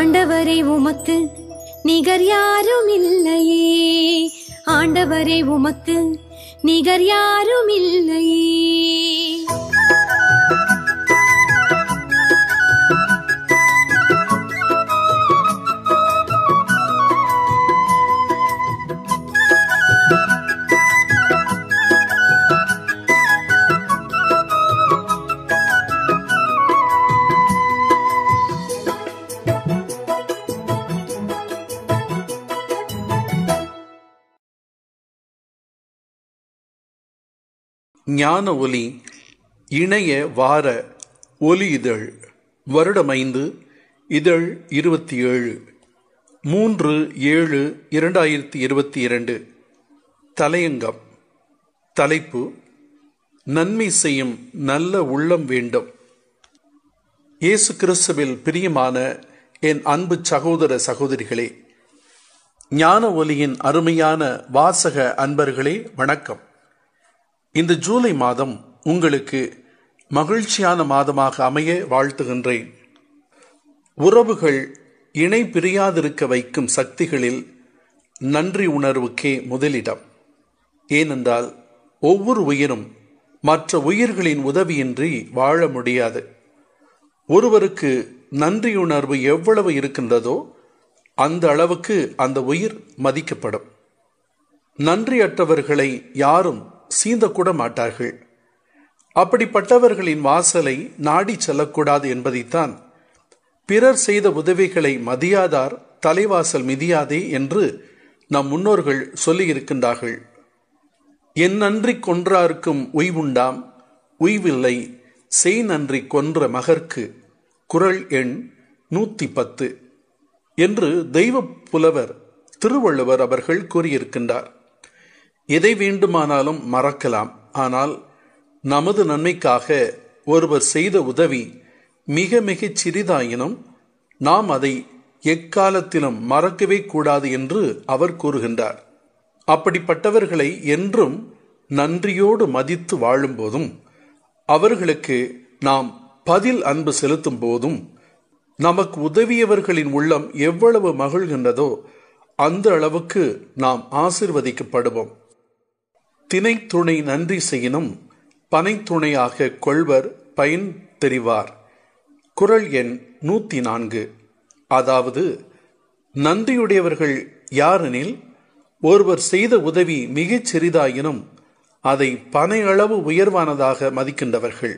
ஆண்டவரை உமக்கு நிகர் யாரும் இல்லையே ஆண்டவரை உமக்கு நிகர் யாரும் இல்லையே ஞான ஒலி இணைய வார ஒலி இதழ் வருடம் ஐந்து இதழ் இருபத்தி ஏழு மூன்று ஏழு இரண்டாயிரத்தி இருபத்தி இரண்டு தலையங்கம் தலைப்பு நன்மை செய்யும் நல்ல உள்ளம் வேண்டும் இயேசு கிறிஸ்துவில் பிரியமான என் அன்பு சகோதர சகோதரிகளே ஞான ஒலியின் அருமையான வாசக அன்பர்களே வணக்கம் இந்த ஜூலை மாதம் உங்களுக்கு மகிழ்ச்சியான மாதமாக அமைய வாழ்த்துகின்றேன் உறவுகள் இணை பிரியாதிருக்க வைக்கும் சக்திகளில் நன்றி உணர்வுக்கே முதலிடம் ஏனென்றால் ஒவ்வொரு உயிரும் மற்ற உயிர்களின் உதவியின்றி வாழ முடியாது ஒருவருக்கு நன்றியுணர்வு எவ்வளவு இருக்கின்றதோ அந்த அளவுக்கு அந்த உயிர் மதிக்கப்படும் நன்றியற்றவர்களை யாரும் சீந்தக்கூட மாட்டார்கள் அப்படிப்பட்டவர்களின் வாசலை நாடி செல்லக்கூடாது என்பதைத்தான் பிறர் செய்த உதவிகளை மதியாதார் தலைவாசல் மிதியாதே என்று நம் முன்னோர்கள் சொல்லியிருக்கின்றார்கள் என் நன்றி கொன்றார்க்கும் உய்வுண்டாம் உய்வில்லை செய் நன்றி கொன்ற மகர்க்கு குரல் எண் நூத்தி பத்து என்று தெய்வ புலவர் திருவள்ளுவர் அவர்கள் கூறியிருக்கின்றார் எதை வேண்டுமானாலும் மறக்கலாம் ஆனால் நமது நன்மைக்காக ஒருவர் செய்த உதவி மிக மிகச் சிறிதாயினும் நாம் அதை எக்காலத்திலும் மறக்கவே கூடாது என்று அவர் கூறுகின்றார் அப்படிப்பட்டவர்களை என்றும் நன்றியோடு மதித்து வாழும்போதும் அவர்களுக்கு நாம் பதில் அன்பு செலுத்தும் போதும் நமக்கு உதவியவர்களின் உள்ளம் எவ்வளவு மகிழ்கின்றதோ அந்த அளவுக்கு நாம் ஆசிர்வதிக்கப்படுவோம் தினை துணை நன்றி செய்யினும் பனை துணையாக கொள்வர் பயன் தெரிவார் குரல் எண் நூத்தி நான்கு அதாவது நன்றியுடையவர்கள் யாரெனில் ஒருவர் செய்த உதவி மிகச் சிறிதாயினும் அதை பனை அளவு உயர்வானதாக மதிக்கின்றவர்கள்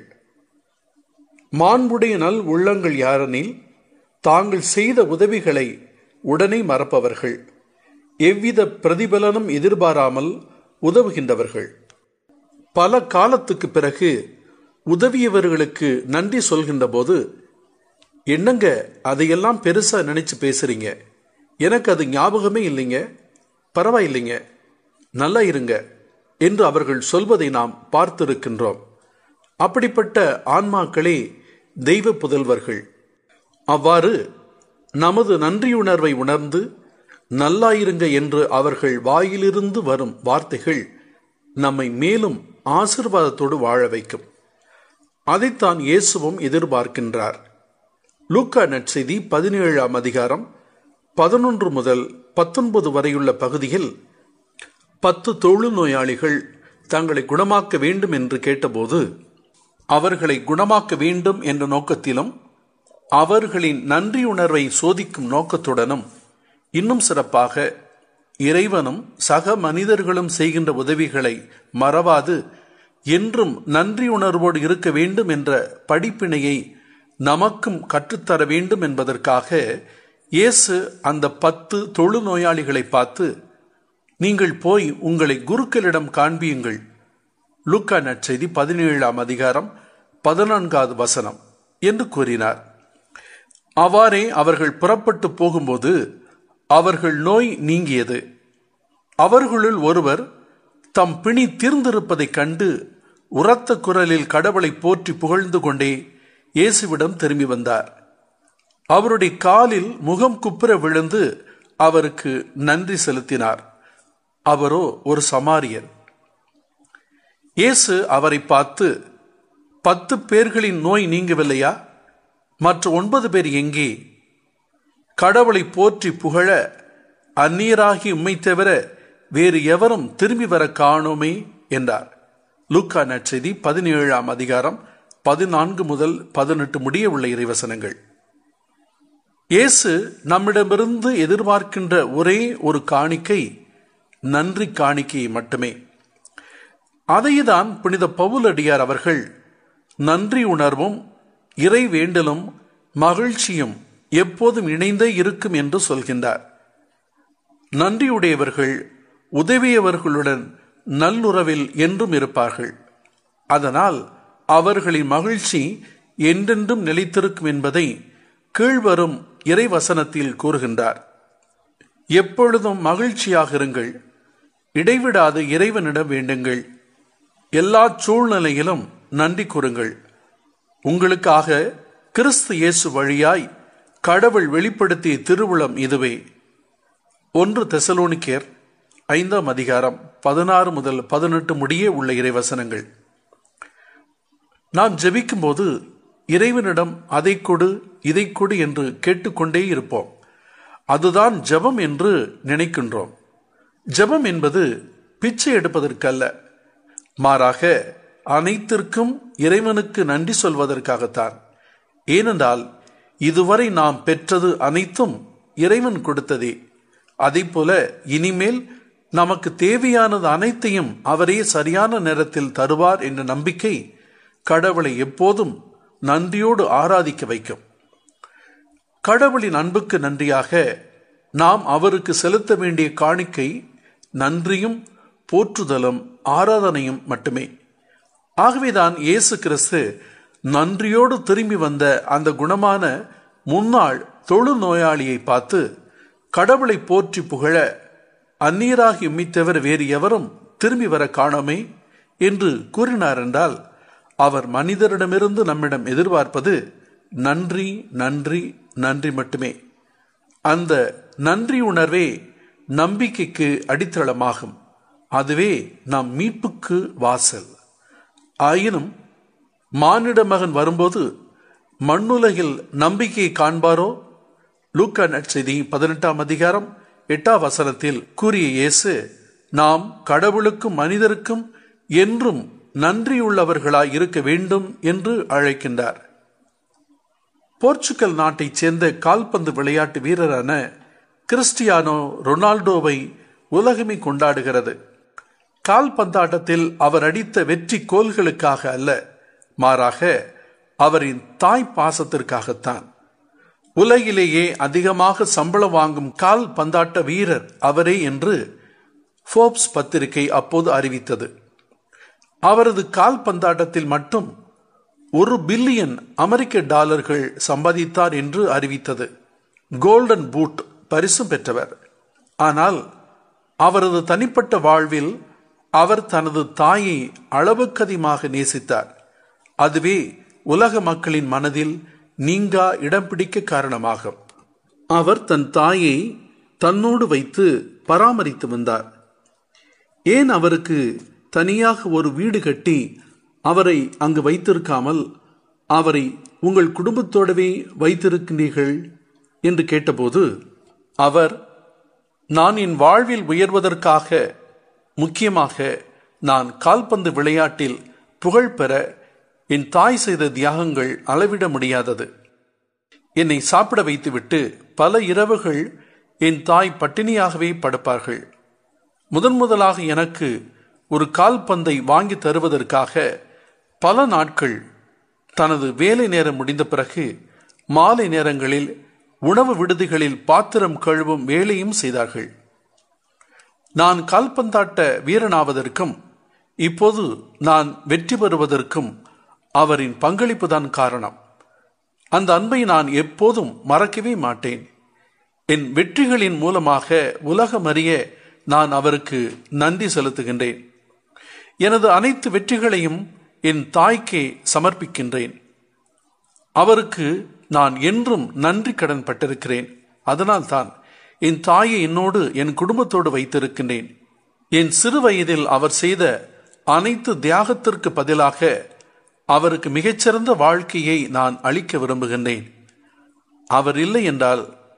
மாண்புடைய நல் உள்ளங்கள் யாரெனில் தாங்கள் செய்த உதவிகளை உடனே மறப்பவர்கள் எவ்வித பிரதிபலனும் எதிர்பாராமல் உதவுகின்றவர்கள் பல காலத்துக்கு பிறகு உதவியவர்களுக்கு நன்றி சொல்கின்ற போது என்னங்க அதையெல்லாம் பெருசா நினைச்சு பேசுறீங்க எனக்கு அது ஞாபகமே இல்லைங்க பரவாயில்லைங்க நல்லா இருங்க என்று அவர்கள் சொல்வதை நாம் பார்த்திருக்கின்றோம் அப்படிப்பட்ட ஆன்மாக்களே தெய்வ புதல்வர்கள் அவ்வாறு நமது நன்றியுணர்வை உணர்ந்து நல்லாயிருங்க என்று அவர்கள் வாயிலிருந்து வரும் வார்த்தைகள் நம்மை மேலும் ஆசிர்வாதத்தோடு வாழ வைக்கும் அதைத்தான் இயேசுவும் எதிர்பார்க்கின்றார் லூக்கா நற்செய்தி பதினேழாம் அதிகாரம் பதினொன்று முதல் பத்தொன்பது வரையுள்ள பகுதியில் பத்து தொழுநோயாளிகள் தங்களை குணமாக்க வேண்டும் என்று கேட்டபோது அவர்களை குணமாக்க வேண்டும் என்ற நோக்கத்திலும் அவர்களின் நன்றியுணர்வை சோதிக்கும் நோக்கத்துடனும் இன்னும் சிறப்பாக இறைவனும் சக மனிதர்களும் செய்கின்ற உதவிகளை மறவாது என்றும் நன்றியுணர்வோடு இருக்க வேண்டும் என்ற படிப்பினையை நமக்கும் கற்றுத்தர வேண்டும் என்பதற்காக இயேசு அந்த பத்து தொழுநோயாளிகளை பார்த்து நீங்கள் போய் உங்களை குருக்களிடம் காண்பியுங்கள் லூக்கா நற்செய்தி பதினேழாம் அதிகாரம் பதினான்காவது வசனம் என்று கூறினார் அவ்வாறே அவர்கள் புறப்பட்டு போகும்போது அவர்கள் நோய் நீங்கியது அவர்களுள் ஒருவர் தம் பிணி தீர்ந்திருப்பதைக் கண்டு உரத்த குரலில் கடவுளை போற்றி புகழ்ந்து கொண்டே இயேசுவிடம் திரும்பி வந்தார் அவருடைய காலில் முகம் குப்புற விழுந்து அவருக்கு நன்றி செலுத்தினார் அவரோ ஒரு சமாரியன் இயேசு அவரை பார்த்து பத்து பேர்களின் நோய் நீங்கவில்லையா மற்ற ஒன்பது பேர் எங்கே கடவுளை போற்றி புகழ அந்நியராகி உம்மை தவிர வேறு எவரும் திரும்பி வர காணோமே என்றார் லூக்கா நற்செய்தி பதினேழாம் அதிகாரம் பதினான்கு முதல் பதினெட்டு முடிய உள்ள இறைவசனங்கள் இயேசு நம்மிடமிருந்து எதிர்பார்க்கின்ற ஒரே ஒரு காணிக்கை நன்றி காணிக்கை மட்டுமே அதைதான் புனித பவுலடியார் அவர்கள் நன்றி உணர்வும் இறை வேண்டலும் மகிழ்ச்சியும் எப்போதும் இணைந்தே இருக்கும் என்று சொல்கின்றார் நன்றியுடையவர்கள் உதவியவர்களுடன் நல்லுறவில் என்றும் இருப்பார்கள் அதனால் அவர்களின் மகிழ்ச்சி என்றென்றும் நிலைத்திருக்கும் என்பதை கீழ்வரும் இறைவசனத்தில் கூறுகின்றார் எப்பொழுதும் மகிழ்ச்சியாக இருங்கள் இடைவிடாது இறைவனிடம் வேண்டுங்கள் எல்லா சூழ்நிலையிலும் நன்றி கூறுங்கள் உங்களுக்காக கிறிஸ்து இயேசு வழியாய் கடவுள் வெளிப்படுத்திய திருவுளம் இதுவே ஒன்று தெசலோனிக்கேர் ஐந்தாம் அதிகாரம் பதினாறு முதல் பதினெட்டு முடிய உள்ள இறைவசனங்கள் நாம் ஜெபிக்கும் போது இறைவனிடம் அதை கொடு இதை கொடு என்று கேட்டுக்கொண்டே இருப்போம் அதுதான் ஜெபம் என்று நினைக்கின்றோம் ஜெபம் என்பது பிச்சை எடுப்பதற்கல்ல மாறாக அனைத்திற்கும் இறைவனுக்கு நன்றி சொல்வதற்காகத்தான் ஏனென்றால் இதுவரை நாம் பெற்றது அனைத்தும் இறைவன் கொடுத்ததே போல இனிமேல் நமக்கு தேவையானது அனைத்தையும் அவரே சரியான நேரத்தில் தருவார் என்ற நம்பிக்கை கடவுளை எப்போதும் நன்றியோடு ஆராதிக்க வைக்கும் கடவுளின் அன்புக்கு நன்றியாக நாம் அவருக்கு செலுத்த வேண்டிய காணிக்கை நன்றியும் போற்றுதலும் ஆராதனையும் மட்டுமே ஆகவேதான் இயேசு கிறிஸ்து நன்றியோடு திரும்பி வந்த அந்த குணமான முன்னாள் தொழு நோயாளியை பார்த்து கடவுளை போற்றி புகழ அந்நீராகி உம்மித்தவர் வேறு எவரும் திரும்பி வர காணோமே என்று கூறினார் என்றால் அவர் மனிதரிடமிருந்து நம்மிடம் எதிர்பார்ப்பது நன்றி நன்றி நன்றி மட்டுமே அந்த நன்றி உணர்வே நம்பிக்கைக்கு அடித்தளமாகும் அதுவே நம் மீட்புக்கு வாசல் ஆயினும் மானிட மகன் வரும்போது மண்ணுலகில் நம்பிக்கையை காண்பாரோ லூக்கா நற்செய்தி பதினெட்டாம் அதிகாரம் எட்டாம் வசனத்தில் கூறிய இயேசு நாம் கடவுளுக்கும் மனிதருக்கும் என்றும் நன்றியுள்ளவர்களாய் இருக்க வேண்டும் என்று அழைக்கின்றார் போர்ச்சுகல் நாட்டைச் சேர்ந்த கால்பந்து விளையாட்டு வீரரான கிறிஸ்டியானோ ரொனால்டோவை உலகமே கொண்டாடுகிறது கால்பந்தாட்டத்தில் அவர் அடித்த வெற்றி கோல்களுக்காக அல்ல மாறாக அவரின் தாய் பாசத்திற்காகத்தான் உலகிலேயே அதிகமாக சம்பளம் வாங்கும் கால் பந்தாட்ட வீரர் அவரே என்று ஃபோர்ப்ஸ் பத்திரிகை அப்போது அறிவித்தது அவரது கால் பந்தாட்டத்தில் மட்டும் ஒரு பில்லியன் அமெரிக்க டாலர்கள் சம்பாதித்தார் என்று அறிவித்தது கோல்டன் பூட் பரிசு பெற்றவர் ஆனால் அவரது தனிப்பட்ட வாழ்வில் அவர் தனது தாயை அளவுக்கதிகமாக நேசித்தார் அதுவே உலக மக்களின் மனதில் நீங்கா இடம் பிடிக்க காரணமாகும் அவர் தன் தாயை தன்னோடு வைத்து பராமரித்து வந்தார் ஏன் அவருக்கு தனியாக ஒரு வீடு கட்டி அவரை அங்கு வைத்திருக்காமல் அவரை உங்கள் குடும்பத்தோடவே வைத்திருக்கின்றீர்கள் என்று கேட்டபோது அவர் நான் என் வாழ்வில் உயர்வதற்காக முக்கியமாக நான் கால்பந்து விளையாட்டில் புகழ் பெற என் தாய் செய்த தியாகங்கள் அளவிட முடியாதது என்னை சாப்பிட வைத்துவிட்டு பல இரவுகள் என் தாய் பட்டினியாகவே படுப்பார்கள் முதன் முதலாக எனக்கு ஒரு கால்பந்தை வாங்கி தருவதற்காக பல நாட்கள் தனது வேலை நேரம் முடிந்த பிறகு மாலை நேரங்களில் உணவு விடுதிகளில் பாத்திரம் கழுவும் வேலையும் செய்தார்கள் நான் கால்பந்தாட்ட வீரனாவதற்கும் இப்போது நான் வெற்றி பெறுவதற்கும் அவரின் பங்களிப்பு தான் காரணம் அந்த அன்பை நான் எப்போதும் மறக்கவே மாட்டேன் என் வெற்றிகளின் மூலமாக உலகம் அறிய நான் அவருக்கு நன்றி செலுத்துகின்றேன் எனது அனைத்து வெற்றிகளையும் என் தாய்க்கே சமர்ப்பிக்கின்றேன் அவருக்கு நான் என்றும் நன்றி கடன் பட்டிருக்கிறேன் அதனால்தான் என் தாயை என்னோடு என் குடும்பத்தோடு வைத்திருக்கின்றேன் என் சிறு வயதில் அவர் செய்த அனைத்து தியாகத்திற்கு பதிலாக அவருக்கு மிகச்சிறந்த வாழ்க்கையை நான் அளிக்க விரும்புகின்றேன் அவர் இல்லை என்றால்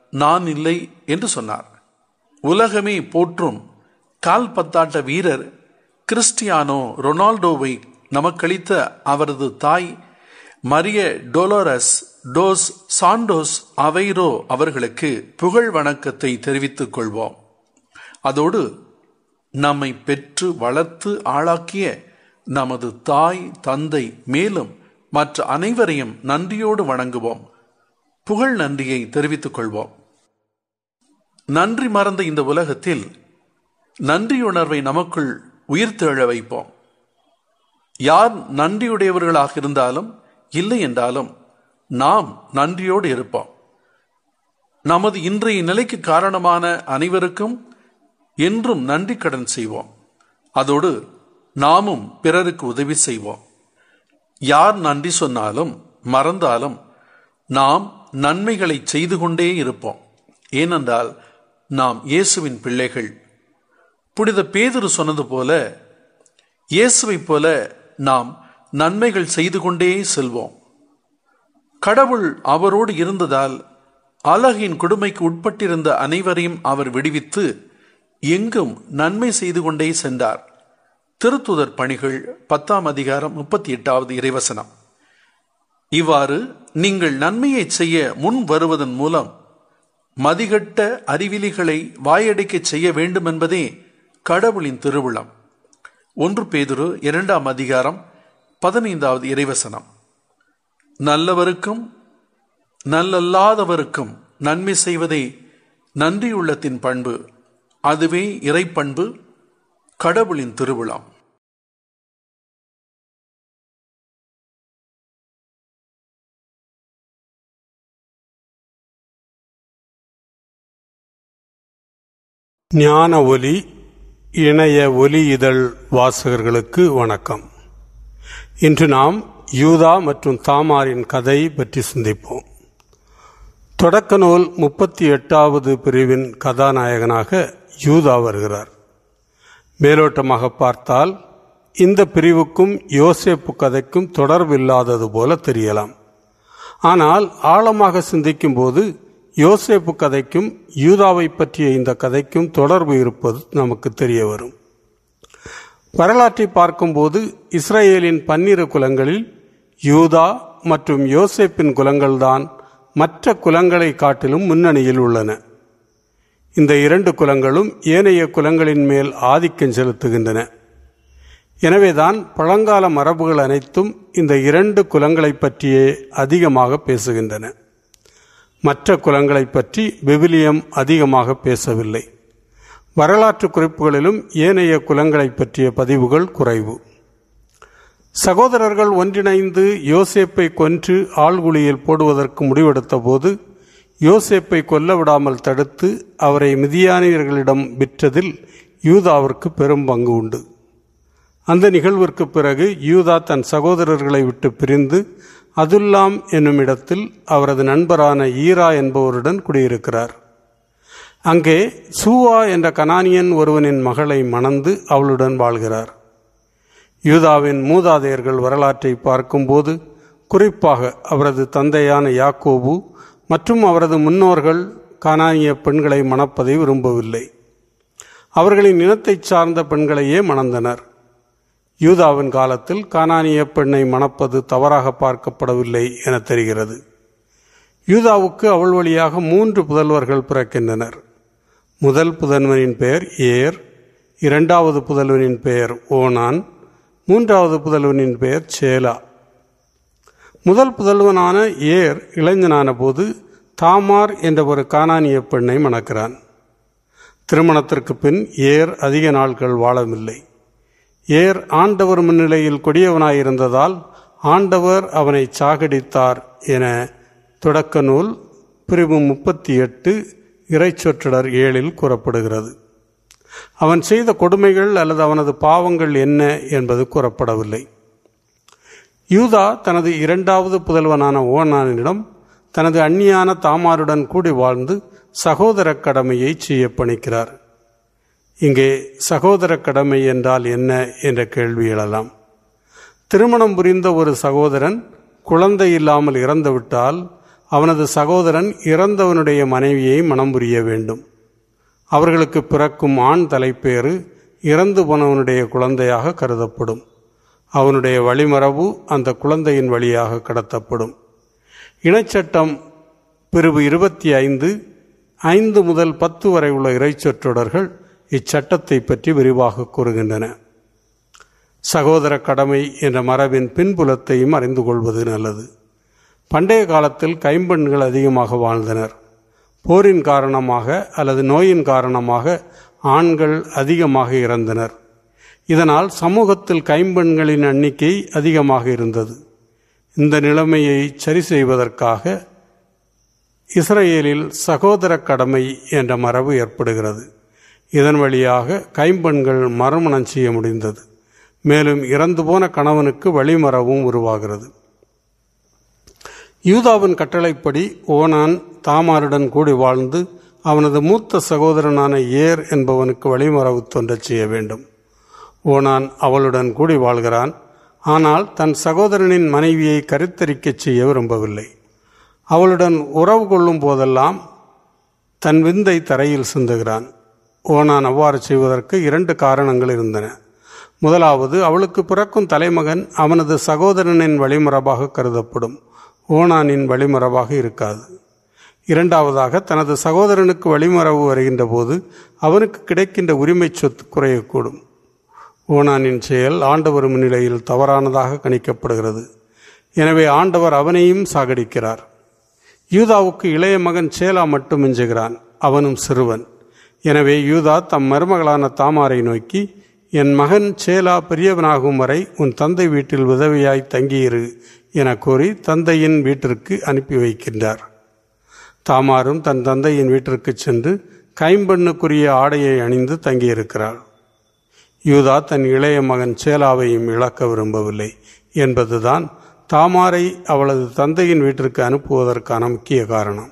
நான் இல்லை என்று சொன்னார் உலகமே போற்றும் கால்பந்தாட்ட வீரர் கிறிஸ்டியானோ ரொனால்டோவை நமக்களித்த அவரது தாய் Maria Dolores dos Santos Aveiro அவர்களுக்கு புகழ் வணக்கத்தை தெரிவித்துக் கொள்வோம் அதோடு நம்மை பெற்று வளர்த்து ஆளாக்கிய நமது தாய் தந்தை மேலும் மற்ற அனைவரையும் நன்றியோடு வணங்குவோம் புகழ் நன்றியை தெரிவித்துக் கொள்வோம் நன்றி மறந்த இந்த உலகத்தில் நன்றியுணர்வை நமக்குள் உயிர்த்தெழ வைப்போம் யார் நன்றியுடையவர்களாக இருந்தாலும் இல்லை என்றாலும் நாம் நன்றியோடு இருப்போம் நமது இன்றைய நிலைக்கு காரணமான அனைவருக்கும் என்றும் நன்றி கடன் செய்வோம் அதோடு நாமும் பிறருக்கு உதவி செய்வோம் யார் நன்றி சொன்னாலும் மறந்தாலும் நாம் நன்மைகளை செய்து கொண்டே இருப்போம் ஏனென்றால் நாம் இயேசுவின் பிள்ளைகள் புனித பேதுரு சொன்னது போல இயேசுவைப் போல நாம் நன்மைகள் செய்து கொண்டே செல்வோம் கடவுள் அவரோடு இருந்ததால் அழகின் கொடுமைக்கு உட்பட்டிருந்த அனைவரையும் அவர் விடுவித்து எங்கும் நன்மை செய்து கொண்டே சென்றார் திருத்துதர் பணிகள் பத்தாம் அதிகாரம் முப்பத்தி எட்டாவது இறைவசனம் இவ்வாறு நீங்கள் நன்மையை செய்ய முன் வருவதன் மூலம் மதிகட்ட அறிவிலிகளை வாயடைக்கச் செய்ய வேண்டும் என்பதே கடவுளின் திருவிழம் ஒன்று பேதுரு இரண்டாம் அதிகாரம் பதினைந்தாவது இறைவசனம் நல்லவருக்கும் நல்லல்லாதவருக்கும் நன்மை செய்வதே நன்றியுள்ளத்தின் பண்பு அதுவே இறைப்பண்பு கடவுளின் திருவிழா ஞான ஒலி இணைய ஒலி இதழ் வாசகர்களுக்கு வணக்கம் இன்று நாம் யூதா மற்றும் தாமாரின் கதை பற்றி சிந்திப்போம் தொடக்க நூல் முப்பத்தி எட்டாவது பிரிவின் கதாநாயகனாக யூதா வருகிறார் மேலோட்டமாக பார்த்தால் இந்த பிரிவுக்கும் யோசேப்பு கதைக்கும் தொடர்பு இல்லாதது போல தெரியலாம் ஆனால் ஆழமாக சிந்திக்கும் போது யோசேப்பு கதைக்கும் யூதாவை பற்றிய இந்த கதைக்கும் தொடர்பு இருப்பது நமக்கு தெரிய வரும் வரலாற்றை பார்க்கும்போது இஸ்ரேலின் பன்னிரு குலங்களில் யூதா மற்றும் யோசேப்பின் குலங்கள்தான் மற்ற குலங்களை காட்டிலும் முன்னணியில் உள்ளன இந்த இரண்டு குலங்களும் ஏனைய குலங்களின் மேல் ஆதிக்கம் செலுத்துகின்றன எனவேதான் பழங்கால மரபுகள் அனைத்தும் இந்த இரண்டு குலங்களை பற்றியே அதிகமாக பேசுகின்றன மற்ற குலங்களை பற்றி விவிலியம் அதிகமாக பேசவில்லை வரலாற்று குறிப்புகளிலும் ஏனைய குலங்களை பற்றிய பதிவுகள் குறைவு சகோதரர்கள் ஒன்றிணைந்து யோசேப்பை கொன்று ஆழ்குழியில் போடுவதற்கு முடிவெடுத்த போது யோசேப்பை கொல்ல விடாமல் தடுத்து அவரை மிதியானியர்களிடம் விற்றதில் யூதாவிற்கு பெரும் பங்கு உண்டு அந்த நிகழ்விற்கு பிறகு யூதா தன் சகோதரர்களை விட்டு பிரிந்து அதுல்லாம் என்னும் இடத்தில் அவரது நண்பரான ஈரா என்பவருடன் குடியிருக்கிறார் அங்கே சூவா என்ற கனானியன் ஒருவனின் மகளை மணந்து அவளுடன் வாழ்கிறார் யூதாவின் மூதாதையர்கள் வரலாற்றை பார்க்கும்போது குறிப்பாக அவரது தந்தையான யாக்கோபு மற்றும் அவரது முன்னோர்கள் கானானிய பெண்களை மணப்பதை விரும்பவில்லை அவர்களின் இனத்தைச் சார்ந்த பெண்களையே மணந்தனர் யூதாவின் காலத்தில் கானானிய பெண்ணை மணப்பது தவறாக பார்க்கப்படவில்லை என தெரிகிறது யூதாவுக்கு அவள் வழியாக மூன்று புதல்வர்கள் பிறக்கின்றனர் முதல் புதல்வனின் பெயர் ஏர் இரண்டாவது புதல்வனின் பெயர் ஓனான் மூன்றாவது புதல்வனின் பெயர் சேலா முதல் புதல்வனான ஏர் இளைஞனான போது தாமார் என்ற ஒரு கானானிய பெண்ணை மணக்கிறான் திருமணத்திற்கு பின் ஏர் அதிக நாட்கள் வாழவில்லை ஏர் ஆண்டவர் முன்னிலையில் கொடியவனாயிருந்ததால் ஆண்டவர் அவனை சாகடித்தார் என தொடக்க நூல் பிரிவு முப்பத்தி எட்டு இறைச்சொற்றடர் ஏழில் கூறப்படுகிறது அவன் செய்த கொடுமைகள் அல்லது அவனது பாவங்கள் என்ன என்பது கூறப்படவில்லை யூதா தனது இரண்டாவது புதல்வனான ஓனானிடம் தனது அந்நியான தாமாருடன் கூடி வாழ்ந்து சகோதர கடமையை செய்ய பணிக்கிறார் இங்கே சகோதர கடமை என்றால் என்ன என்ற கேள்வி எழலாம் திருமணம் புரிந்த ஒரு சகோதரன் குழந்தை இல்லாமல் இறந்துவிட்டால் அவனது சகோதரன் இறந்தவனுடைய மனைவியை மணம் புரிய வேண்டும் அவர்களுக்கு பிறக்கும் ஆண் தலைப்பேறு இறந்து போனவனுடைய குழந்தையாக கருதப்படும் அவனுடைய வழிமரபு அந்த குழந்தையின் வழியாக கடத்தப்படும் இனச்சட்டம் பிரிவு இருபத்தி ஐந்து ஐந்து முதல் பத்து வரை உள்ள இறைச்சொற்றொடர்கள் இச்சட்டத்தை பற்றி விரிவாக கூறுகின்றன சகோதர கடமை என்ற மரபின் பின்புலத்தையும் அறிந்து கொள்வது நல்லது பண்டைய காலத்தில் கைம்பெண்கள் அதிகமாக வாழ்ந்தனர் போரின் காரணமாக அல்லது நோயின் காரணமாக ஆண்கள் அதிகமாக இறந்தனர் இதனால் சமூகத்தில் கைம்பெண்களின் எண்ணிக்கை அதிகமாக இருந்தது இந்த நிலைமையை சரி செய்வதற்காக இஸ்ரேலில் சகோதர கடமை என்ற மரபு ஏற்படுகிறது இதன் வழியாக கைம்பெண்கள் மறுமணம் செய்ய முடிந்தது மேலும் இறந்து போன கணவனுக்கு வழிமரவும் உருவாகிறது யூதாவின் கட்டளைப்படி ஓனான் தாமாருடன் கூடி வாழ்ந்து அவனது மூத்த சகோதரனான ஏர் என்பவனுக்கு வழிமரவு தோன்றச் செய்ய வேண்டும் ஓனான் அவளுடன் கூடி வாழ்கிறான் ஆனால் தன் சகோதரனின் மனைவியை கருத்தரிக்கச் செய்ய விரும்பவில்லை அவளுடன் உறவு கொள்ளும் போதெல்லாம் தன் விந்தை தரையில் சிந்துகிறான் ஓனான் அவ்வாறு செய்வதற்கு இரண்டு காரணங்கள் இருந்தன முதலாவது அவளுக்கு பிறக்கும் தலைமகன் அவனது சகோதரனின் வழிமரபாக கருதப்படும் ஓனானின் வழிமரபாக இருக்காது இரண்டாவதாக தனது சகோதரனுக்கு வழிமரபு வருகின்ற போது அவனுக்கு கிடைக்கின்ற உரிமை சொத்து குறையக்கூடும் ஓனானின் செயல் ஆண்டவர் முன்னிலையில் தவறானதாக கணிக்கப்படுகிறது எனவே ஆண்டவர் அவனையும் சாகடிக்கிறார் யூதாவுக்கு இளைய மகன் சேலா மட்டும் மிஞ்சுகிறான் அவனும் சிறுவன் எனவே யூதா தம் மருமகளான தாமாரை நோக்கி என் மகன் சேலா பெரியவனாகும் வரை உன் தந்தை வீட்டில் உதவியாய் தங்கியிரு என கூறி தந்தையின் வீட்டிற்கு அனுப்பி வைக்கின்றார் தாமாரும் தன் தந்தையின் வீட்டிற்கு சென்று கைம்பெண்ணுக்குரிய ஆடையை அணிந்து தங்கியிருக்கிறாள் யூதா தன் இளைய மகன் சேலாவையும் இழக்க விரும்பவில்லை என்பதுதான் தாமாரை அவளது தந்தையின் வீட்டிற்கு அனுப்புவதற்கான முக்கிய காரணம்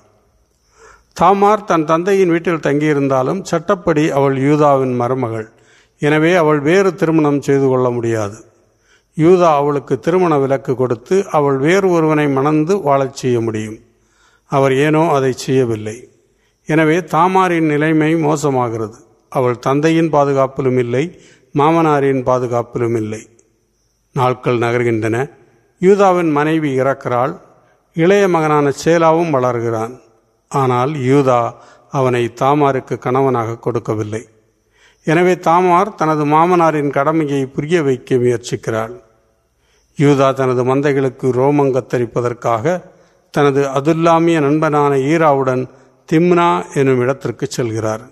தாமார் தன் தந்தையின் வீட்டில் தங்கியிருந்தாலும் சட்டப்படி அவள் யூதாவின் மருமகள் எனவே அவள் வேறு திருமணம் செய்து கொள்ள முடியாது யூதா அவளுக்கு திருமண விலக்கு கொடுத்து அவள் வேறு ஒருவனை மணந்து வாழச் செய்ய முடியும் அவர் ஏனோ அதை செய்யவில்லை எனவே தாமாரின் நிலைமை மோசமாகிறது அவள் தந்தையின் பாதுகாப்பிலும் இல்லை மாமனாரின் பாதுகாப்பிலும் இல்லை நாட்கள் நகர்கின்றன யூதாவின் மனைவி இறக்கிறாள் இளைய மகனான சேலாவும் வளர்கிறான் ஆனால் யூதா அவனை தாமாருக்கு கணவனாக கொடுக்கவில்லை எனவே தாமார் தனது மாமனாரின் கடமையை புரிய வைக்க முயற்சிக்கிறாள் யூதா தனது மந்தைகளுக்கு ரோமம் கத்தரிப்பதற்காக தனது அதுல்லாமிய நண்பனான ஈராவுடன் திம்னா எனும் இடத்திற்கு செல்கிறார்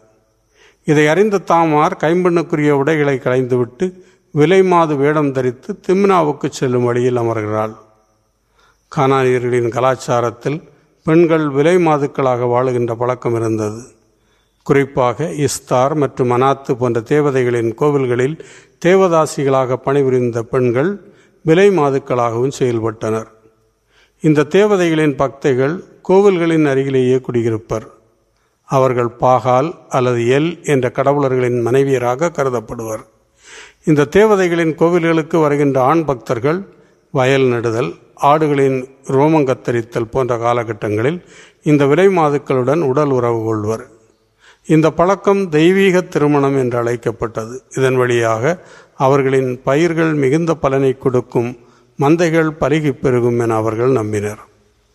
இதை அறிந்த தாமார் கைம்பெண்ணுக்குரிய உடைகளை களைந்துவிட்டு விலை மாது வேடம் தரித்து திம்னாவுக்கு செல்லும் வழியில் அமர்கிறாள் கானானியர்களின் கலாச்சாரத்தில் பெண்கள் விலை மாதுக்களாக வாழுகின்ற பழக்கம் இருந்தது குறிப்பாக இஸ்தார் மற்றும் அனாத்து போன்ற தேவதைகளின் கோவில்களில் தேவதாசிகளாக பணிபுரிந்த பெண்கள் விலை மாதுக்களாகவும் செயல்பட்டனர் இந்த தேவதைகளின் பக்தைகள் கோவில்களின் அருகிலேயே குடியிருப்பர் அவர்கள் பாகால் அல்லது எல் என்ற கடவுளர்களின் மனைவியராக கருதப்படுவர் இந்த தேவதைகளின் கோவில்களுக்கு வருகின்ற ஆண் பக்தர்கள் வயல் நடுதல் ஆடுகளின் ரோமம் கத்தரித்தல் போன்ற காலகட்டங்களில் இந்த விலை மாதுக்களுடன் உடல் உறவு கொள்வர் இந்த பழக்கம் தெய்வீக திருமணம் என்று அழைக்கப்பட்டது இதன் வழியாக அவர்களின் பயிர்கள் மிகுந்த பலனை கொடுக்கும் மந்தைகள் பருகி பெருகும் என அவர்கள் நம்பினர்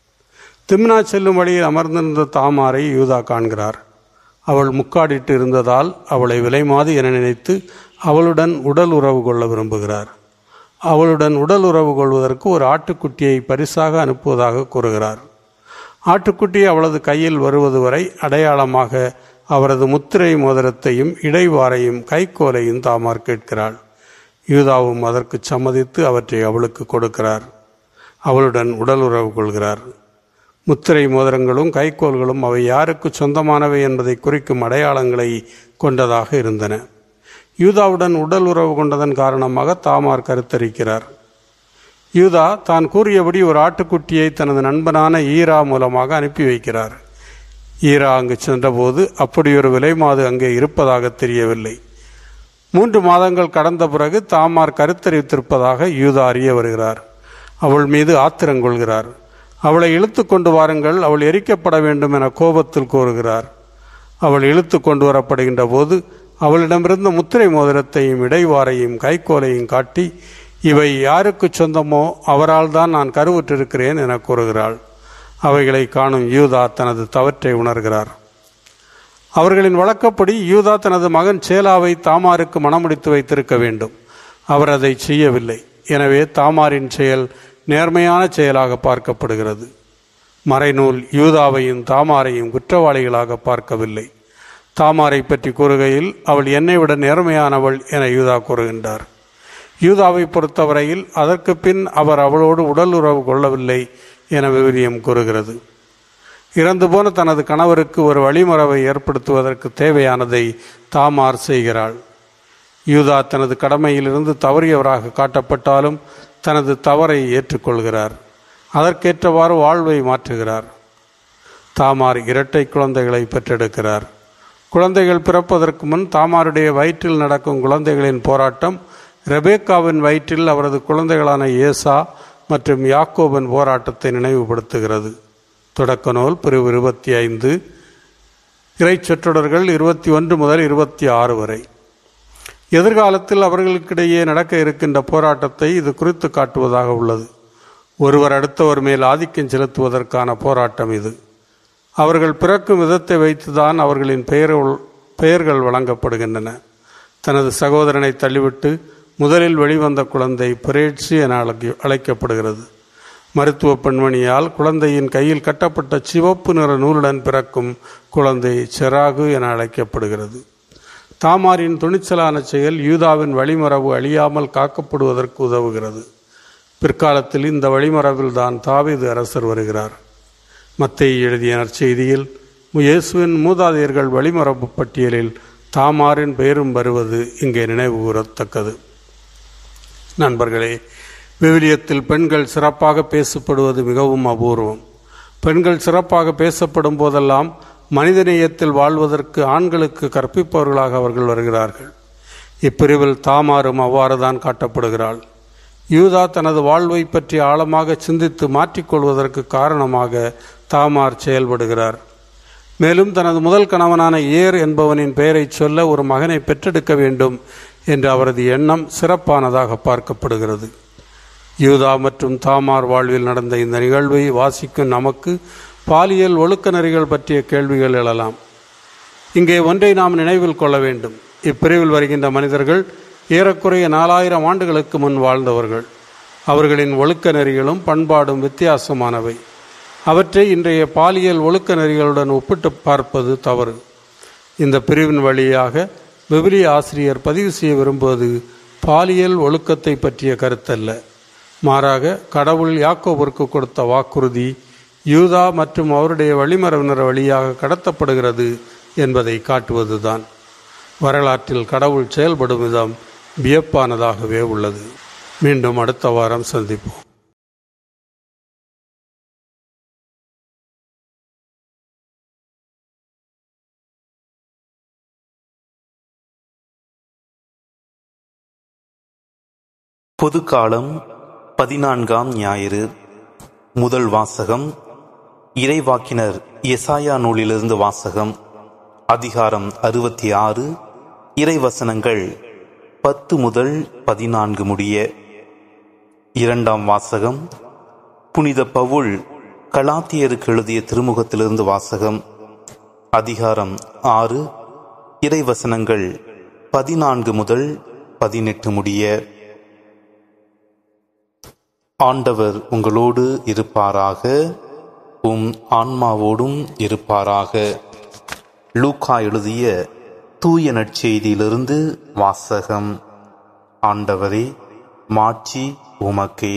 திம்னா செல்லும் வழியில் அமர்ந்திருந்த தாமாரை யூதா காண்கிறார் அவள் முக்காடிட்டு இருந்ததால் அவளை விலைமாது என நினைத்து அவளுடன் உடல் உறவு கொள்ள விரும்புகிறார் அவளுடன் உடல் உறவு கொள்வதற்கு ஒரு ஆட்டுக்குட்டியை பரிசாக அனுப்புவதாக கூறுகிறார் ஆட்டுக்குட்டி அவளது கையில் வருவது வரை அடையாளமாக அவரது முத்திரை மோதிரத்தையும் இடைவாரையும் கைக்கோலையும் தாமார் கேட்கிறாள் யூதாவும் அதற்கு சம்மதித்து அவற்றை அவளுக்கு கொடுக்கிறார் அவளுடன் உடல் உறவு கொள்கிறார் முத்திரை மோதிரங்களும் கைக்கோல்களும் அவை யாருக்கு சொந்தமானவை என்பதை குறிக்கும் அடையாளங்களை கொண்டதாக இருந்தன யூதாவுடன் உடல் உறவு கொண்டதன் காரணமாக தாமார் கருத்தரிக்கிறார் யூதா தான் கூறியபடி ஒரு ஆட்டுக்குட்டியை தனது நண்பனான ஈரா மூலமாக அனுப்பி வைக்கிறார் ஈரா அங்கு சென்றபோது அப்படி ஒரு விலை மாது அங்கே இருப்பதாக தெரியவில்லை மூன்று மாதங்கள் கடந்த பிறகு தாமார் கருத்தரித்திருப்பதாக யூதா அறிய வருகிறார் அவள் மீது ஆத்திரங்கொள்கிறார் அவளை இழுத்து கொண்டு வாருங்கள் அவள் எரிக்கப்பட வேண்டும் என கோபத்தில் கூறுகிறார் அவள் இழுத்து கொண்டு வரப்படுகின்ற போது அவளிடமிருந்த முத்திரை மோதிரத்தையும் இடைவாரையும் கைக்கோலையும் காட்டி இவை யாருக்கு சொந்தமோ அவரால் தான் நான் கருவுற்றிருக்கிறேன் என கூறுகிறாள் அவைகளை காணும் யூதா தனது தவற்றை உணர்கிறார் அவர்களின் வழக்கப்படி யூதா தனது மகன் சேலாவை தாமாருக்கு மணமுடித்து வைத்திருக்க வேண்டும் அவர் அதை செய்யவில்லை எனவே தாமாரின் செயல் நேர்மையான செயலாக பார்க்கப்படுகிறது மறைநூல் யூதாவையும் தாமாரையும் குற்றவாளிகளாக பார்க்கவில்லை தாமாரை பற்றி கூறுகையில் அவள் என்னை விட நேர்மையானவள் என யூதா கூறுகின்றார் யூதாவை பொறுத்தவரையில் அதற்கு பின் அவர் அவளோடு உடல் உறவு கொள்ளவில்லை என விவிலியம் கூறுகிறது இறந்து போன தனது கணவருக்கு ஒரு வழிமரவை ஏற்படுத்துவதற்கு தேவையானதை தாமார் செய்கிறாள் யூதா தனது கடமையிலிருந்து தவறியவராக காட்டப்பட்டாலும் தனது தவறை ஏற்றுக்கொள்கிறார் அதற்கேற்றவாறு வாழ்வை மாற்றுகிறார் தாமார் இரட்டை குழந்தைகளை பெற்றெடுக்கிறார் குழந்தைகள் பிறப்பதற்கு முன் தாமாருடைய வயிற்றில் நடக்கும் குழந்தைகளின் போராட்டம் ரெபேக்காவின் வயிற்றில் அவரது குழந்தைகளான ஏசா மற்றும் யாக்கோபின் போராட்டத்தை நினைவுபடுத்துகிறது தொடக்க நூல் பிரிவு இருபத்தி ஐந்து இறை சொற்றொடர்கள் இருபத்தி ஒன்று முதல் இருபத்தி ஆறு வரை எதிர்காலத்தில் அவர்களுக்கிடையே நடக்க இருக்கின்ற போராட்டத்தை இது குறித்து காட்டுவதாக உள்ளது ஒருவர் அடுத்தவர் மேல் ஆதிக்கம் செலுத்துவதற்கான போராட்டம் இது அவர்கள் பிறக்கும் விதத்தை வைத்துதான் அவர்களின் பெயர்கள் பெயர்கள் வழங்கப்படுகின்றன தனது சகோதரனை தள்ளிவிட்டு முதலில் வெளிவந்த குழந்தை பிரேட்சி என அழைக்க அழைக்கப்படுகிறது மருத்துவ பெண்மணியால் குழந்தையின் கையில் கட்டப்பட்ட சிவப்பு நிற நூலுடன் பிறக்கும் குழந்தை செராகு என அழைக்கப்படுகிறது தாமாரின் துணிச்சலான செயல் யூதாவின் வழிமரபு அழியாமல் காக்கப்படுவதற்கு உதவுகிறது பிற்காலத்தில் இந்த வழிமரபில் தான் தாவீது அரசர் வருகிறார் மத்திய எழுதிய நற்செய்தியில் இயேசுவின் மூதாதையர்கள் வழிமரபு பட்டியலில் தாமாரின் பெயரும் வருவது இங்கே நினைவு கூறத்தக்கது நண்பர்களே விவிலியத்தில் பெண்கள் சிறப்பாக பேசப்படுவது மிகவும் அபூர்வம் பெண்கள் சிறப்பாக பேசப்படும் போதெல்லாம் மனிதநேயத்தில் வாழ்வதற்கு ஆண்களுக்கு கற்பிப்பவர்களாக அவர்கள் வருகிறார்கள் இப்பிரிவில் தாமாரும் அவ்வாறு தான் காட்டப்படுகிறாள் யூதா தனது வாழ்வை பற்றி ஆழமாக சிந்தித்து மாற்றிக்கொள்வதற்கு காரணமாக தாமார் செயல்படுகிறார் மேலும் தனது முதல் கணவனான ஏர் என்பவனின் பெயரை சொல்ல ஒரு மகனை பெற்றெடுக்க வேண்டும் என்ற அவரது எண்ணம் சிறப்பானதாக பார்க்கப்படுகிறது யூதா மற்றும் தாமார் வாழ்வில் நடந்த இந்த நிகழ்வை வாசிக்கும் நமக்கு பாலியல் ஒழுக்க நெறிகள் பற்றிய கேள்விகள் எழலாம் இங்கே ஒன்றை நாம் நினைவில் கொள்ள வேண்டும் இப்பிரிவில் வருகின்ற மனிதர்கள் ஏறக்குறைய நாலாயிரம் ஆண்டுகளுக்கு முன் வாழ்ந்தவர்கள் அவர்களின் ஒழுக்க நெறிகளும் பண்பாடும் வித்தியாசமானவை அவற்றை இன்றைய பாலியல் ஒழுக்க நெறிகளுடன் ஒப்பிட்டு பார்ப்பது தவறு இந்த பிரிவின் வழியாக விவிலிய ஆசிரியர் பதிவு செய்ய விரும்புவது பாலியல் ஒழுக்கத்தை பற்றிய கருத்தல்ல மாறாக கடவுள் யாக்கோபிற்கு கொடுத்த வாக்குறுதி யூதா மற்றும் அவருடைய வழிமரவினர் வழியாக கடத்தப்படுகிறது என்பதை காட்டுவதுதான் வரலாற்றில் கடவுள் செயல்படும் விதம் வியப்பானதாகவே உள்ளது மீண்டும் அடுத்த வாரம் சந்திப்போம் பொதுக்காலம் பதினான்காம் ஞாயிறு முதல் வாசகம் இறைவாக்கினர் எசாயா நூலிலிருந்து வாசகம் அதிகாரம் அறுபத்தி ஆறு இறைவசனங்கள் பத்து முதல் பதினான்கு முடிய இரண்டாம் வாசகம் புனித பவுல் கலாத்தியருக்கு எழுதிய திருமுகத்திலிருந்து வாசகம் அதிகாரம் ஆறு இறைவசனங்கள் பதினான்கு முதல் பதினெட்டு முடிய ஆண்டவர் உங்களோடு இருப்பாராக உம் ஆன்மாவோடும் இருப்பாராக லூக்கா எழுதிய தூய நற்செய்தியிலிருந்து வாசகம் ஆண்டவரே மாட்சி உமக்கே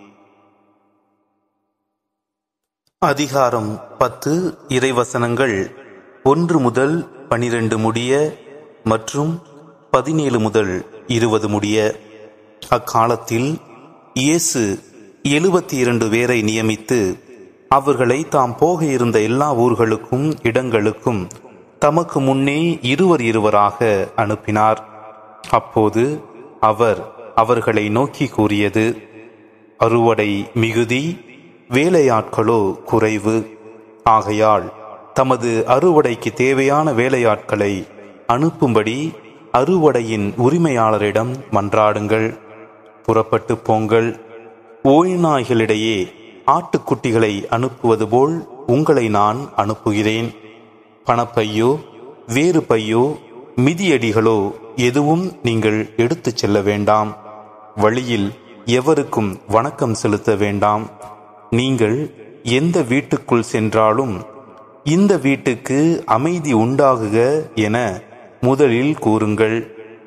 அதிகாரம் பத்து இறைவசனங்கள் ஒன்று முதல் பனிரெண்டு முடிய மற்றும் பதினேழு முதல் இருபது முடிய அக்காலத்தில் இயேசு எழுபத்தி இரண்டு பேரை நியமித்து அவர்களை தாம் போக இருந்த எல்லா ஊர்களுக்கும் இடங்களுக்கும் தமக்கு முன்னே இருவர் இருவராக அனுப்பினார் அப்போது அவர் அவர்களை நோக்கி கூறியது அறுவடை மிகுதி வேலையாட்களோ குறைவு ஆகையால் தமது அறுவடைக்கு தேவையான வேலையாட்களை அனுப்பும்படி அறுவடையின் உரிமையாளரிடம் மன்றாடுங்கள் புறப்பட்டு போங்கள் ஓய்நாய்களிடையே ஆட்டுக்குட்டிகளை அனுப்புவது போல் உங்களை நான் அனுப்புகிறேன் பணப்பையோ வேறு பையோ மிதியடிகளோ எதுவும் நீங்கள் எடுத்துச் செல்ல வேண்டாம் வழியில் எவருக்கும் வணக்கம் செலுத்த வேண்டாம் நீங்கள் எந்த வீட்டுக்குள் சென்றாலும் இந்த வீட்டுக்கு அமைதி உண்டாகுக என முதலில் கூறுங்கள்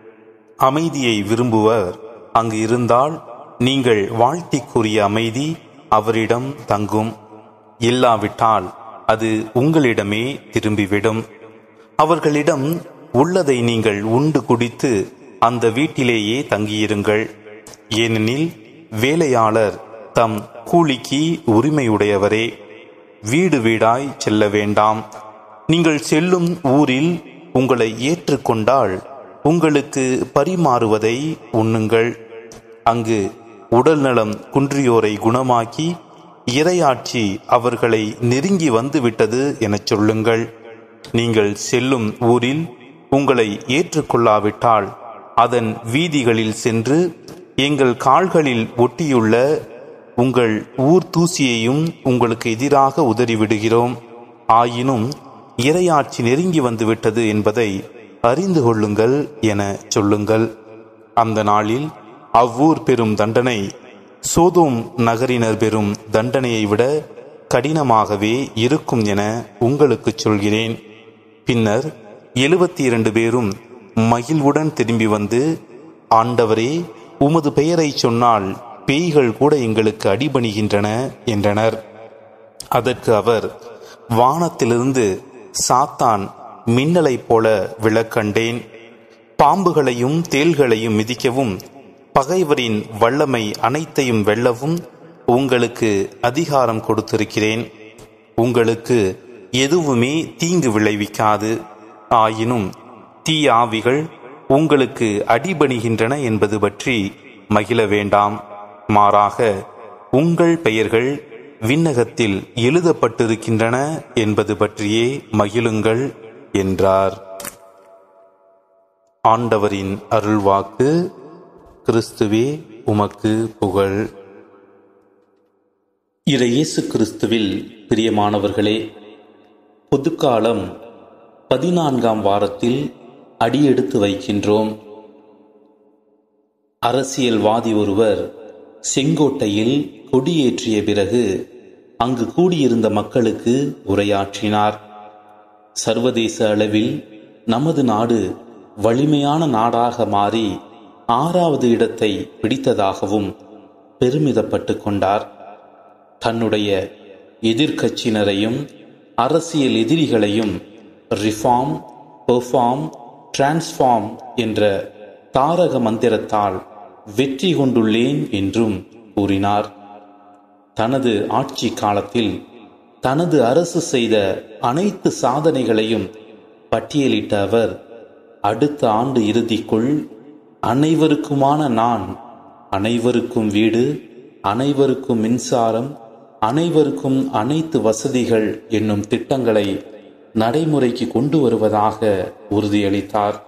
அமைதியை விரும்புவர் அங்கு இருந்தால் நீங்கள் வாழ்த்திக் கூறிய அமைதி அவரிடம் தங்கும் இல்லாவிட்டால் அது உங்களிடமே திரும்பிவிடும் அவர்களிடம் உள்ளதை நீங்கள் உண்டு குடித்து அந்த வீட்டிலேயே தங்கியிருங்கள் ஏனெனில் வேலையாளர் தம் கூலிக்கு உரிமையுடையவரே வீடு வீடாய் செல்ல வேண்டாம் நீங்கள் செல்லும் ஊரில் உங்களை ஏற்றுக்கொண்டால் உங்களுக்கு பரிமாறுவதை உண்ணுங்கள் அங்கு உடல்நலம் குன்றியோரை குணமாக்கி இரையாட்சி அவர்களை நெருங்கி வந்துவிட்டது எனச் சொல்லுங்கள் நீங்கள் செல்லும் ஊரில் உங்களை ஏற்றுக்கொள்ளாவிட்டால் அதன் வீதிகளில் சென்று எங்கள் கால்களில் ஒட்டியுள்ள உங்கள் ஊர் தூசியையும் உங்களுக்கு எதிராக உதறிவிடுகிறோம் ஆயினும் இரையாட்சி நெருங்கி வந்துவிட்டது என்பதை அறிந்து கொள்ளுங்கள் என சொல்லுங்கள் அந்த நாளில் அவ்வூர் பெறும் தண்டனை சோதோம் நகரினர் பெறும் தண்டனையை விட கடினமாகவே இருக்கும் என உங்களுக்கு சொல்கிறேன் பின்னர் எழுபத்தி இரண்டு பேரும் மகிழ்வுடன் திரும்பி வந்து ஆண்டவரே உமது பெயரை சொன்னால் பேய்கள் கூட எங்களுக்கு அடிபணிகின்றன என்றனர் அதற்கு அவர் வானத்திலிருந்து சாத்தான் மின்னலைப் போல விழக்கண்டேன் பாம்புகளையும் தேள்களையும் மிதிக்கவும் பகைவரின் வல்லமை அனைத்தையும் வெல்லவும் உங்களுக்கு அதிகாரம் கொடுத்திருக்கிறேன் உங்களுக்கு எதுவுமே தீங்கு விளைவிக்காது ஆயினும் தீ ஆவிகள் உங்களுக்கு அடிபணிகின்றன என்பது பற்றி மகிழ வேண்டாம் மாறாக உங்கள் பெயர்கள் விண்ணகத்தில் எழுதப்பட்டிருக்கின்றன என்பது பற்றியே மகிழுங்கள் என்றார் ஆண்டவரின் அருள்வாக்கு கிறிஸ்துவே உமக்கு புகழ் இறை இயேசு கிறிஸ்துவில் பிரியமானவர்களே பொதுக்காலம் பதினான்காம் வாரத்தில் அடியெடுத்து வைக்கின்றோம் அரசியல்வாதி ஒருவர் செங்கோட்டையில் கொடியேற்றிய பிறகு அங்கு கூடியிருந்த மக்களுக்கு உரையாற்றினார் சர்வதேச அளவில் நமது நாடு வலிமையான நாடாக மாறி ஆறாவது இடத்தை பிடித்ததாகவும் பெருமிதப்பட்டு கொண்டார் தன்னுடைய எதிர்க்கட்சியினரையும் அரசியல் எதிரிகளையும் ரிஃபார்ம் பெர்ஃபார்ம் டிரான்ஸ்ஃபார்ம் என்ற தாரக மந்திரத்தால் வெற்றி கொண்டுள்ளேன் என்றும் கூறினார் தனது ஆட்சி காலத்தில் தனது அரசு செய்த அனைத்து சாதனைகளையும் பட்டியலிட்ட அவர் அடுத்த ஆண்டு இறுதிக்குள் அனைவருக்குமான நான் அனைவருக்கும் வீடு அனைவருக்கும் மின்சாரம் அனைவருக்கும் அனைத்து வசதிகள் என்னும் திட்டங்களை நடைமுறைக்கு கொண்டு வருவதாக உறுதியளித்தார்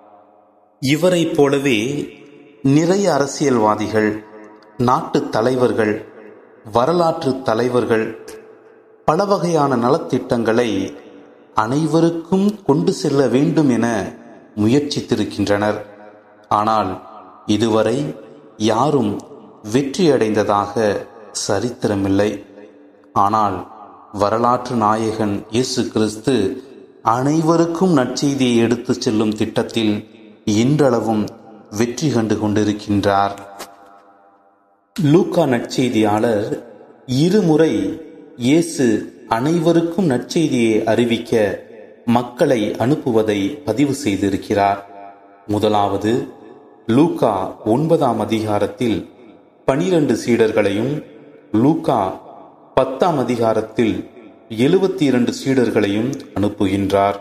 இவரைப் போலவே நிறைய அரசியல்வாதிகள் நாட்டு தலைவர்கள் வரலாற்று தலைவர்கள் பல வகையான நலத்திட்டங்களை அனைவருக்கும் கொண்டு செல்ல வேண்டும் என முயற்சித்திருக்கின்றனர் ஆனால் இதுவரை யாரும் வெற்றியடைந்ததாக சரித்திரமில்லை ஆனால் வரலாற்று நாயகன் இயேசு கிறிஸ்து அனைவருக்கும் நற்செய்தியை எடுத்துச் செல்லும் திட்டத்தில் இன்றளவும் வெற்றி கண்டு கொண்டிருக்கின்றார் லூக்கா நற்செய்தியாளர் இருமுறை இயேசு அனைவருக்கும் நற்செய்தியை அறிவிக்க மக்களை அனுப்புவதை பதிவு செய்திருக்கிறார் முதலாவது லூக்கா ஒன்பதாம் அதிகாரத்தில் பனிரண்டு சீடர்களையும் லூக்கா பத்தாம் அதிகாரத்தில் எழுபத்தி இரண்டு சீடர்களையும் அனுப்புகின்றார்